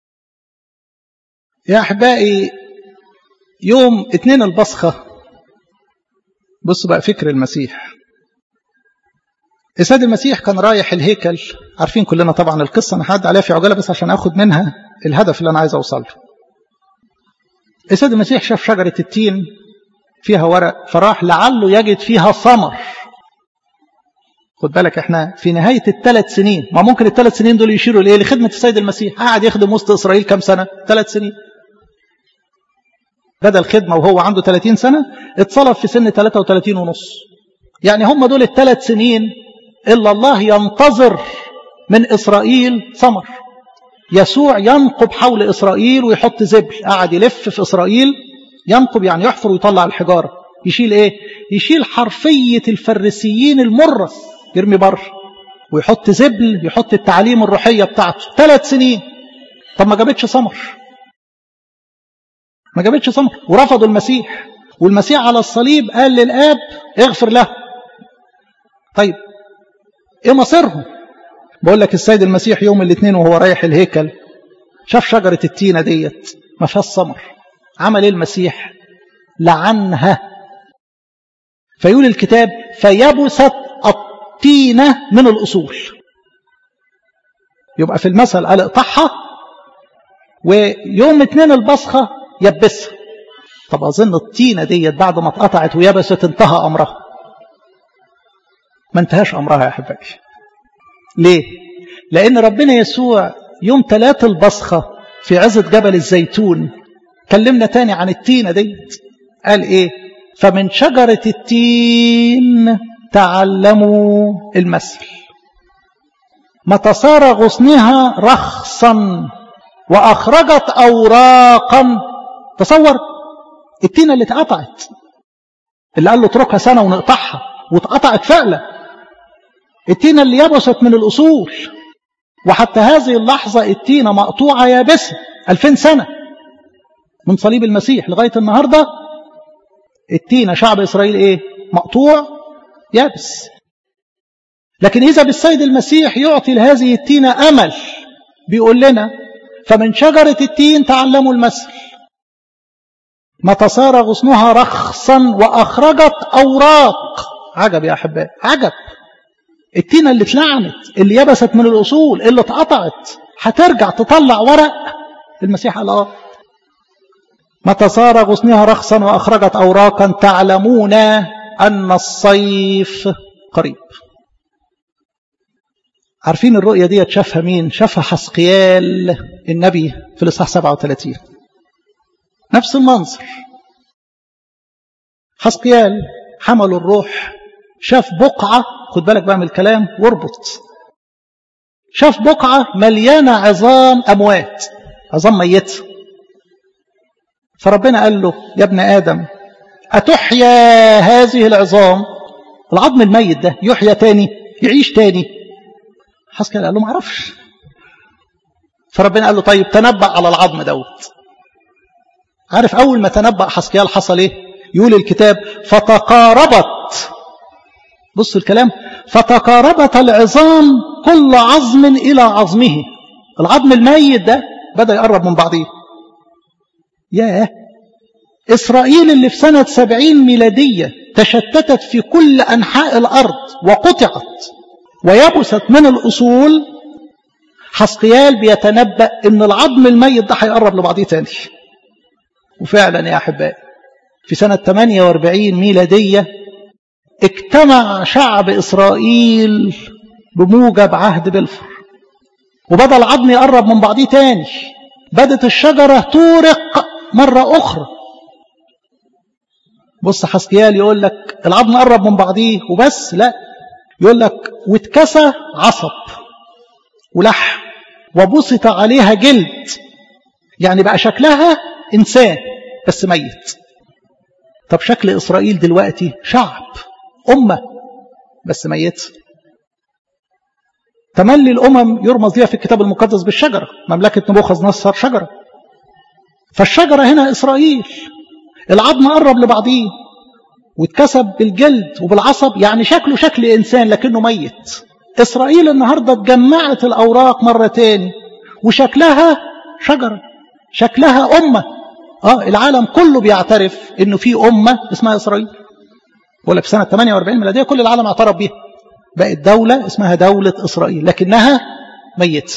يا أحبائي يوم اتنين البصخة بصوا بقى فكر المسيح السيد المسيح كان رايح الهيكل عارفين كلنا طبعا القصة أنا هعدي عليها في عجالة بس عشان أخد منها الهدف اللي أنا عايز أوصل له السيد المسيح شاف شجرة التين فيها ورق فراح لعله يجد فيها ثمر خد بالك احنا في نهاية الثلاث سنين ما ممكن الثلاث سنين دول يشيروا لإيه لخدمة السيد المسيح قاعد يخدم وسط إسرائيل كم سنة ثلاث سنين بدأ الخدمة وهو عنده 30 سنة اتصلب في سن 33 ونص يعني هم دول الثلاث سنين إلا الله ينتظر من إسرائيل ثمر يسوع ينقب حول إسرائيل ويحط زبل قاعد يلف في إسرائيل ينقب يعني يحفر ويطلع الحجارة يشيل إيه يشيل حرفية الفريسيين المرة يرمي بره ويحط زبل يحط التعليم الروحية بتاعته ثلاث سنين طب ما جابتش ثمر ما جابتش ثمر ورفضوا المسيح والمسيح على الصليب قال للآب اغفر له طيب ايه مصيرهم بقول لك السيد المسيح يوم الاثنين وهو رايح الهيكل شاف شجرة التينة ديت ما فيهاش ثمر عمل ايه المسيح لعنها فيقول الكتاب فيبست التينة من الأصول يبقى في المثل قال اقطعها ويوم اثنين البصخة يبسها طب أظن الطينة ديت بعد ما اتقطعت ويبست انتهى أمرها ما انتهاش أمرها يا أحبائي ليه؟ لأن ربنا يسوع يوم ثلاث البصخة في عزة جبل الزيتون كلمنا تاني عن التينة ديت قال إيه؟ فمن شجرة التين تعلموا المثل متى صار غصنها رخصا وأخرجت أوراقا تصور التينة اللي اتقطعت اللي قال له اتركها سنة ونقطعها واتقطعت فعلا التينة اللي يبست من الأصول وحتى هذه اللحظة التينة مقطوعة يابسة ألفين سنة من صليب المسيح لغاية النهاردة التينة شعب إسرائيل إيه مقطوع يابس لكن إذا بالسيد المسيح يعطي لهذه التينة أمل بيقول لنا فمن شجرة التين تعلموا المثل متى صار غصنها رخصا وأخرجت أوراق عجب يا أحبائي عجب التينة اللي اتلعنت اللي يبست من الأصول اللي اتقطعت هترجع تطلع ورق المسيح قال اه متى صار غصنها رخصا وأخرجت أوراقا تعلمون أن الصيف قريب عارفين الرؤية دي شافها مين شافها حسقيال النبي في الإصحاح 37 نفس المنظر حسقيال حمل الروح شاف بقعة خد بالك بقى من الكلام واربط شاف بقعة مليانة عظام أموات عظام ميتة فربنا قال له يا ابن آدم أتحيا هذه العظام العظم الميت ده يحيا تاني يعيش تاني حسكال قال له ما اعرفش فربنا قال له طيب تنبأ على العظم دوت عارف أول ما تنبأ حسكيال حصل إيه يقول الكتاب فتقاربت بصوا الكلام فتقاربت العظام كل عظم إلى عظمه العظم الميت ده بدأ يقرب من بعضيه ياه إسرائيل اللي في سنة سبعين ميلادية تشتتت في كل أنحاء الأرض وقطعت ويبست من الأصول حسقيال بيتنبأ إن العظم الميت ده هيقرب لبعضيه تاني وفعلا يا أحبائي في سنة 48 ميلادية اجتمع شعب إسرائيل بموجب عهد بلفور وبدأ العظم يقرب من بعضيه تاني بدت الشجرة تورق مرة أخرى بص حسكيال يقول لك العظم قرب من بعضيه وبس لا يقول لك واتكسى عصب ولحم وبسط عليها جلد يعني بقى شكلها إنسان بس ميت طب شكل إسرائيل دلوقتي شعب أمة بس ميت تملي الأمم يرمز ليها في الكتاب المقدس بالشجرة مملكة نبوخذ نصر شجرة فالشجرة هنا إسرائيل العظم قرب لبعضيه واتكسب بالجلد وبالعصب يعني شكله شكل إنسان لكنه ميت إسرائيل النهاردة اتجمعت الأوراق مرة تاني وشكلها شجرة شكلها أمة آه العالم كله بيعترف إنه في أمة اسمها إسرائيل ولا في سنة 48 ميلادية كل العالم اعترف بيها بقت دولة اسمها دولة إسرائيل لكنها ميت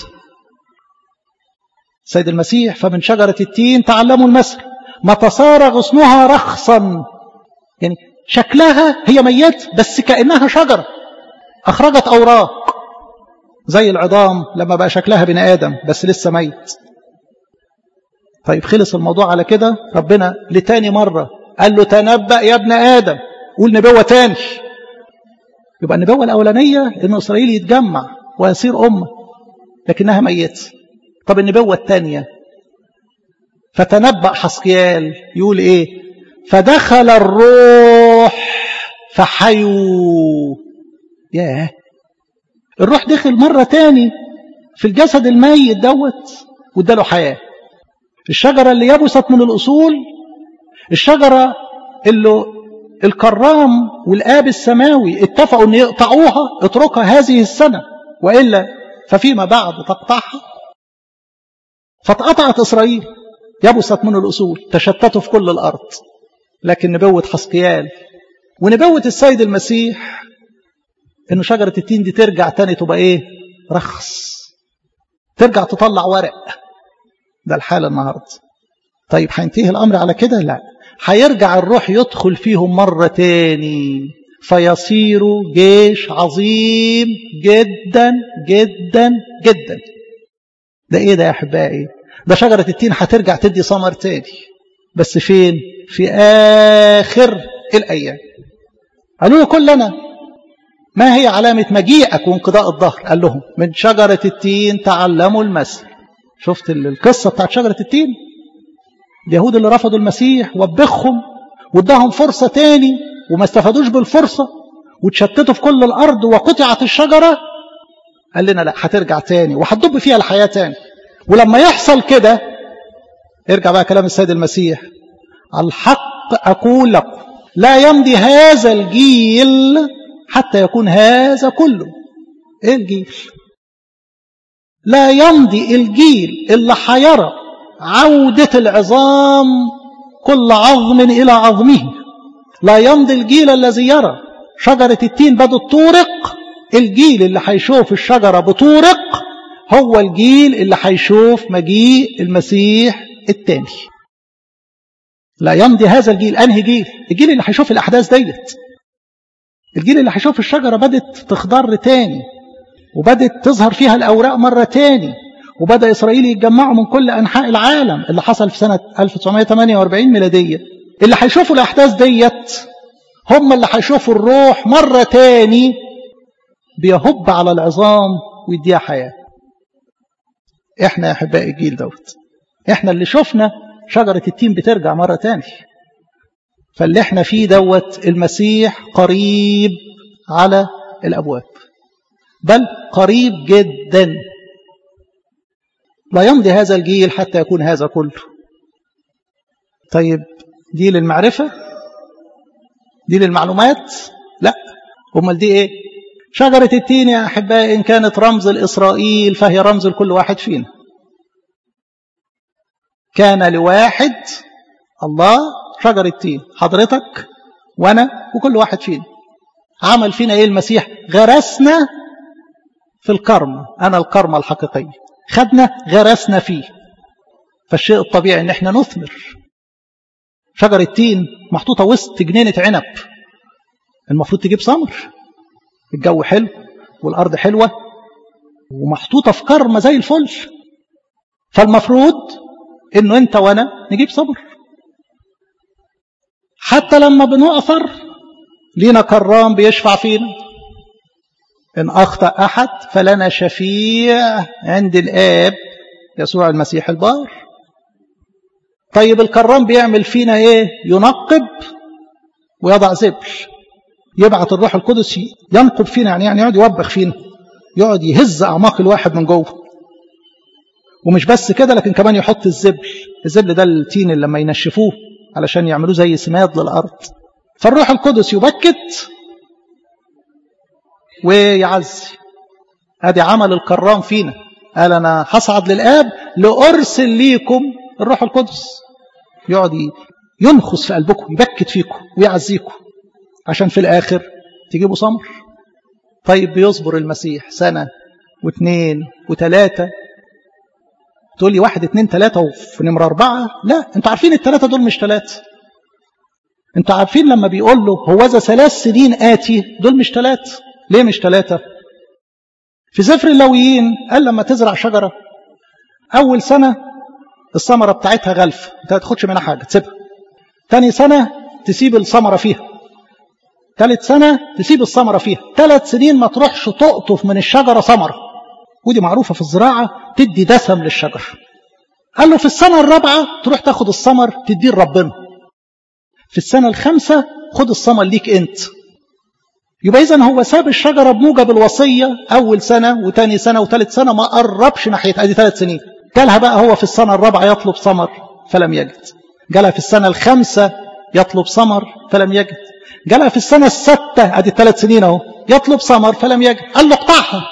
سيد المسيح فمن شجرة التين تعلموا المثل متى صار غصنها رخصا يعني شكلها هي ميت بس كأنها شجرة أخرجت أوراق زي العظام لما بقى شكلها بني آدم بس لسه ميت طيب خلص الموضوع على كده ربنا لتاني مرة قال له تنبأ يا ابن آدم قول نبوة تاني يبقى النبوة الأولانية إن إسرائيل يتجمع ويصير أمة لكنها ميت طب النبوة الثانية فتنبأ حسقيال يقول إيه فدخل الروح فحيوا ياه الروح دخل مرة تاني في الجسد الميت دوت واداله حياة الشجرة اللي يبست من الأصول الشجرة اللي الكرام والآب السماوي اتفقوا أن يقطعوها اتركها هذه السنة وإلا ففيما بعد تقطعها فاتقطعت إسرائيل يبست من الأصول تشتتوا في كل الأرض لكن نبوة حسقيال ونبوة السيد المسيح إنه شجرة التين دي ترجع تاني تبقى إيه رخص ترجع تطلع ورق ده الحال النهاردة طيب هينتهي الأمر على كده لا هيرجع الروح يدخل فيهم مرة تاني فيصيروا جيش عظيم جدا جدا جدا ده ايه ده يا احبائي ده شجرة التين هترجع تدي ثمر تاني بس فين في آخر الأيام قالوا له كلنا ما هي علامة مجيئك وانقضاء الظهر قال لهم من شجرة التين تعلموا المثل شفت القصة بتاعت شجرة التين اليهود اللي رفضوا المسيح وبخهم واداهم فرصة تاني وما استفادوش بالفرصة وتشتتوا في كل الأرض وقطعت الشجرة قال لنا لا هترجع تاني وهتدب فيها الحياة تاني ولما يحصل كده ارجع بقى كلام السيد المسيح الحق أقول لكم لا يمضي هذا الجيل حتى يكون هذا كله ايه الجيل لا يمضي الجيل اللي حيرى عودة العظام كل عظم إلى عظمه لا يمضي الجيل الذي يرى شجرة التين بدأت تورق الجيل اللي هيشوف الشجرة بتورق هو الجيل اللي هيشوف مجيء المسيح التاني لا يمضي هذا الجيل أنهي جيل الجيل اللي هيشوف الأحداث ديت الجيل اللي هيشوف الشجرة بدت تخضر تاني وبدت تظهر فيها الأوراق مرة تاني وبدأ إسرائيل يتجمعوا من كل أنحاء العالم اللي حصل في سنة 1948 ميلادية اللي هيشوفوا الأحداث ديت هم اللي هيشوفوا الروح مرة تاني بيهب على العظام ويديها حياة احنا يا أحبائي الجيل دوت احنا اللي شفنا شجرة التين بترجع مرة تاني فاللي احنا فيه دوت المسيح قريب على الأبواب بل قريب جدا لا يمضي هذا الجيل حتى يكون هذا كله طيب دي للمعرفة دي للمعلومات لا امال دي ايه شجرة التين يا أحبائي إن كانت رمز لإسرائيل فهي رمز لكل واحد فينا كان لواحد الله شجر التين حضرتك وأنا وكل واحد فينا عمل فينا إيه المسيح غرسنا في الكرم أنا الكرمة الحقيقية خدنا غرسنا فيه فالشيء الطبيعي ان احنا نثمر شجر التين محطوطة وسط جنينة عنب المفروض تجيب ثمر الجو حلو والأرض حلوة ومحطوطة في كرمة زي الفل فالمفروض انه انت وانا نجيب ثمر حتى لما بنؤثر لينا كرام بيشفع فينا إن أخطأ أحد فلنا شفيع عند الآب يسوع المسيح البار طيب الكرام بيعمل فينا إيه ينقب ويضع زبل يبعث الروح القدس ينقب فينا يعني يعني يقعد يوبخ فينا يقعد يهز أعماق الواحد من جوه ومش بس كده لكن كمان يحط الزبل الزبل ده التين اللي لما ينشفوه علشان يعملوه زي سماد للأرض فالروح القدس يبكت ويعزي ادي عمل الكرام فينا قال انا هصعد للاب لارسل ليكم الروح القدس يقعد ينخس في قلبكم يبكت فيكم ويعزيكم عشان في الاخر تجيبوا ثمر طيب بيصبر المسيح سنه واثنين وثلاثه تقول لي واحد اثنين ثلاثه وفي نمره اربعه لا انتوا عارفين الثلاثه دول مش ثلاثه انتوا عارفين لما بيقول له هوذا ثلاث سنين اتي دول مش ثلاثه ليه مش ثلاثة في سفر اللويين قال لما تزرع شجرة أول سنة الثمرة بتاعتها غلف انت ما تاخدش منها حاجة تسيبها تاني سنة تسيب الثمرة فيها ثالث سنة تسيب الثمرة فيها ثلاث سنين ما تروحش تقطف من الشجرة ثمرة ودي معروفة في الزراعة تدي دسم للشجر قال له في السنة الرابعة تروح تاخد الثمر تديه لربنا في السنة الخامسة خد الثمر ليك انت يبقى إذا هو ساب الشجرة بموجب الوصية أول سنة وتاني سنة وثالث سنة ما قربش ناحية أدي ثلاث سنين جالها بقى هو في السنة الرابعة يطلب ثمر فلم يجد جالها في السنة الخامسة يطلب ثمر فلم يجد جالها في السنة الستة أدي ثلاث سنين أهو يطلب ثمر فلم يجد قال له اقطعها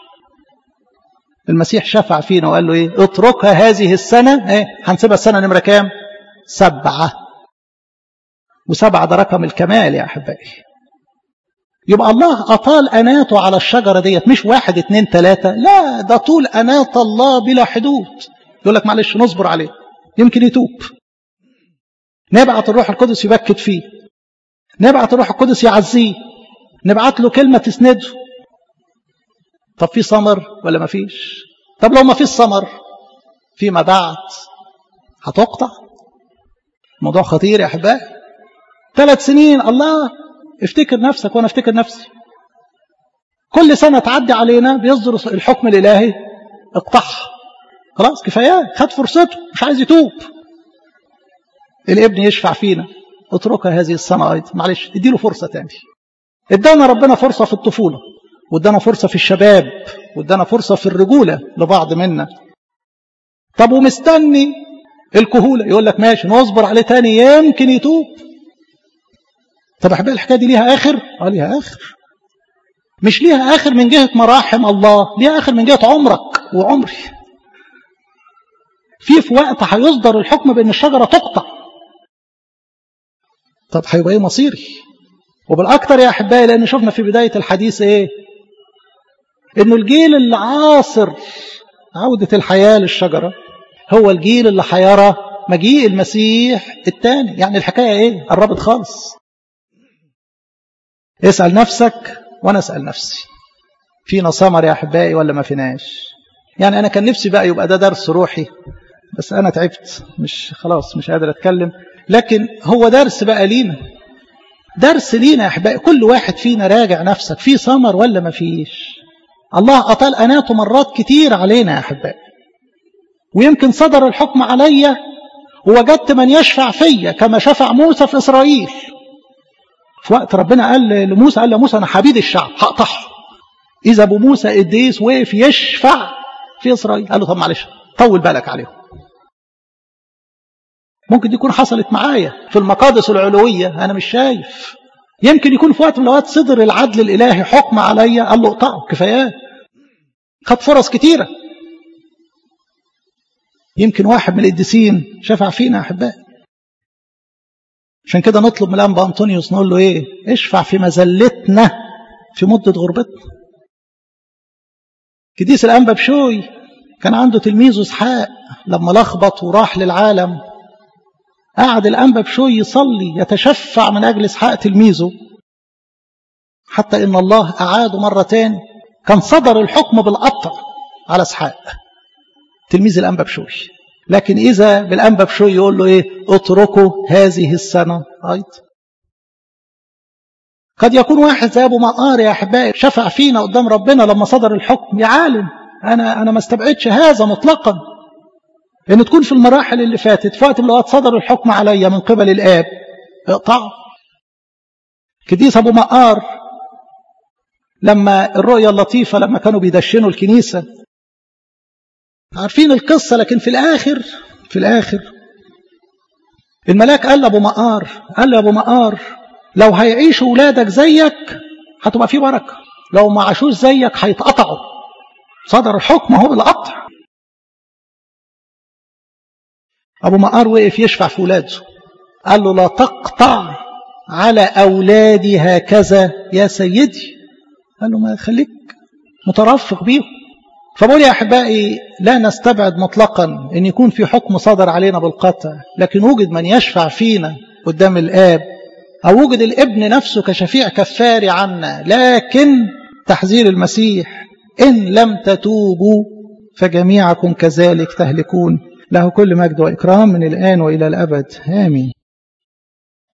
المسيح شفع فينا وقال له ايه اتركها هذه السنة ايه هنسيبها السنة نمرة كام سبعة وسبعة ده رقم الكمال يا أحبائي يبقى الله أطال أناته على الشجرة ديت مش واحد اتنين تلاتة لا ده طول أنات الله بلا حدود يقول لك معلش نصبر عليه يمكن يتوب نبعت الروح القدس يبكت فيه نبعت الروح القدس يعزيه نبعت له كلمة تسنده طب في ثمر ولا ما فيش طب لو ما فيش ثمر فيما بعد هتقطع موضوع خطير يا أحبائي ثلاث سنين الله افتكر نفسك وانا افتكر نفسي كل سنة تعدي علينا بيصدر الحكم الإلهي اقطعها خلاص كفاية خد فرصته مش عايز يتوب الابن يشفع فينا اتركها هذه السنة أيضا معلش اديله فرصة تاني ادانا ربنا فرصة في الطفولة وادانا فرصة في الشباب وادانا فرصة في الرجولة لبعض منا طب ومستني الكهولة يقول لك ماشي نصبر عليه تاني يمكن يتوب طب يا حبايبي الحكايه دي ليها اخر؟ اه ليها اخر. مش ليها اخر من جهه مراحم الله، ليها اخر من جهه عمرك وعمري. في في وقت هيصدر الحكم بان الشجره تقطع. طب هيبقى ايه مصيري؟ وبالاكثر يا احبائي لان شفنا في بدايه الحديث ايه؟ انه الجيل اللي عاصر عوده الحياه للشجره هو الجيل اللي هيرى مجيء المسيح الثاني، يعني الحكايه ايه؟ قربت خالص. اسأل نفسك وأنا أسأل نفسي فينا ثمر يا أحبائي ولا ما فيناش يعني أنا كان نفسي بقى يبقى ده درس روحي بس أنا تعبت مش خلاص مش قادر أتكلم لكن هو درس بقى لينا درس لينا يا أحبائي كل واحد فينا راجع نفسك في ثمر ولا ما فيش الله أطال أناته مرات كتير علينا يا أحبائي ويمكن صدر الحكم عليا ووجدت من يشفع فيا كما شفع موسى في إسرائيل في وقت ربنا قال لموسى قال لموسى أنا حبيد الشعب هقطعه إذا أبو موسى قديس وقف يشفع في إسرائيل قال له طب معلش طول بالك عليهم ممكن دي يكون حصلت معايا في المقادس العلوية أنا مش شايف يمكن يكون في وقت من الأوقات صدر العدل الإلهي حكم عليا قال له اقطعه كفايات خد فرص كتيرة يمكن واحد من القديسين شفع فينا أحبائي عشان كده نطلب من الأنبا أنطونيوس نقول له إيه اشفع في مزلتنا في مدة غربتنا قديس الأنبا بشوي كان عنده تلميذه اسحاق لما لخبط وراح للعالم قعد الأنبا بشوي يصلي يتشفع من أجل إسحاق تلميذه حتى إن الله أعاده مرة تاني كان صدر الحكم بالقطع على إسحاق تلميذ الأنبا بشوي لكن إذا بالأنبا بشوي يقول له إيه اتركوا هذه السنة أيضا قد يكون واحد زي أبو مقار يا أحبائي شفع فينا قدام ربنا لما صدر الحكم يا عالم أنا أنا ما استبعدش هذا مطلقا ان تكون في المراحل اللي فاتت في وقت من الاوقات صدر الحكم عليا من قبل الاب اقطعه قديس ابو مقار لما الرؤيا اللطيفه لما كانوا بيدشنوا الكنيسه عارفين القصه لكن في الاخر في الاخر الملاك قال لابو مقار قال له يا ابو مقار لو هيعيشوا ولادك زيك هتبقى في بركه لو ما عاشوش زيك هيتقطعوا صدر الحكم هو بالقطع أبو مقار وقف يشفع في ولاده قال له لا تقطع على أولادي هكذا يا سيدي قال له ما خليك مترفق بيهم فبقول يا أحبائي لا نستبعد مطلقا أن يكون في حكم صدر علينا بالقطع لكن وجد من يشفع فينا قدام الآب أو وجد الابن نفسه كشفيع كفاري عنا لكن تحذير المسيح إن لم تتوبوا فجميعكم كذلك تهلكون له كل مجد وإكرام من الآن وإلى الأبد آمين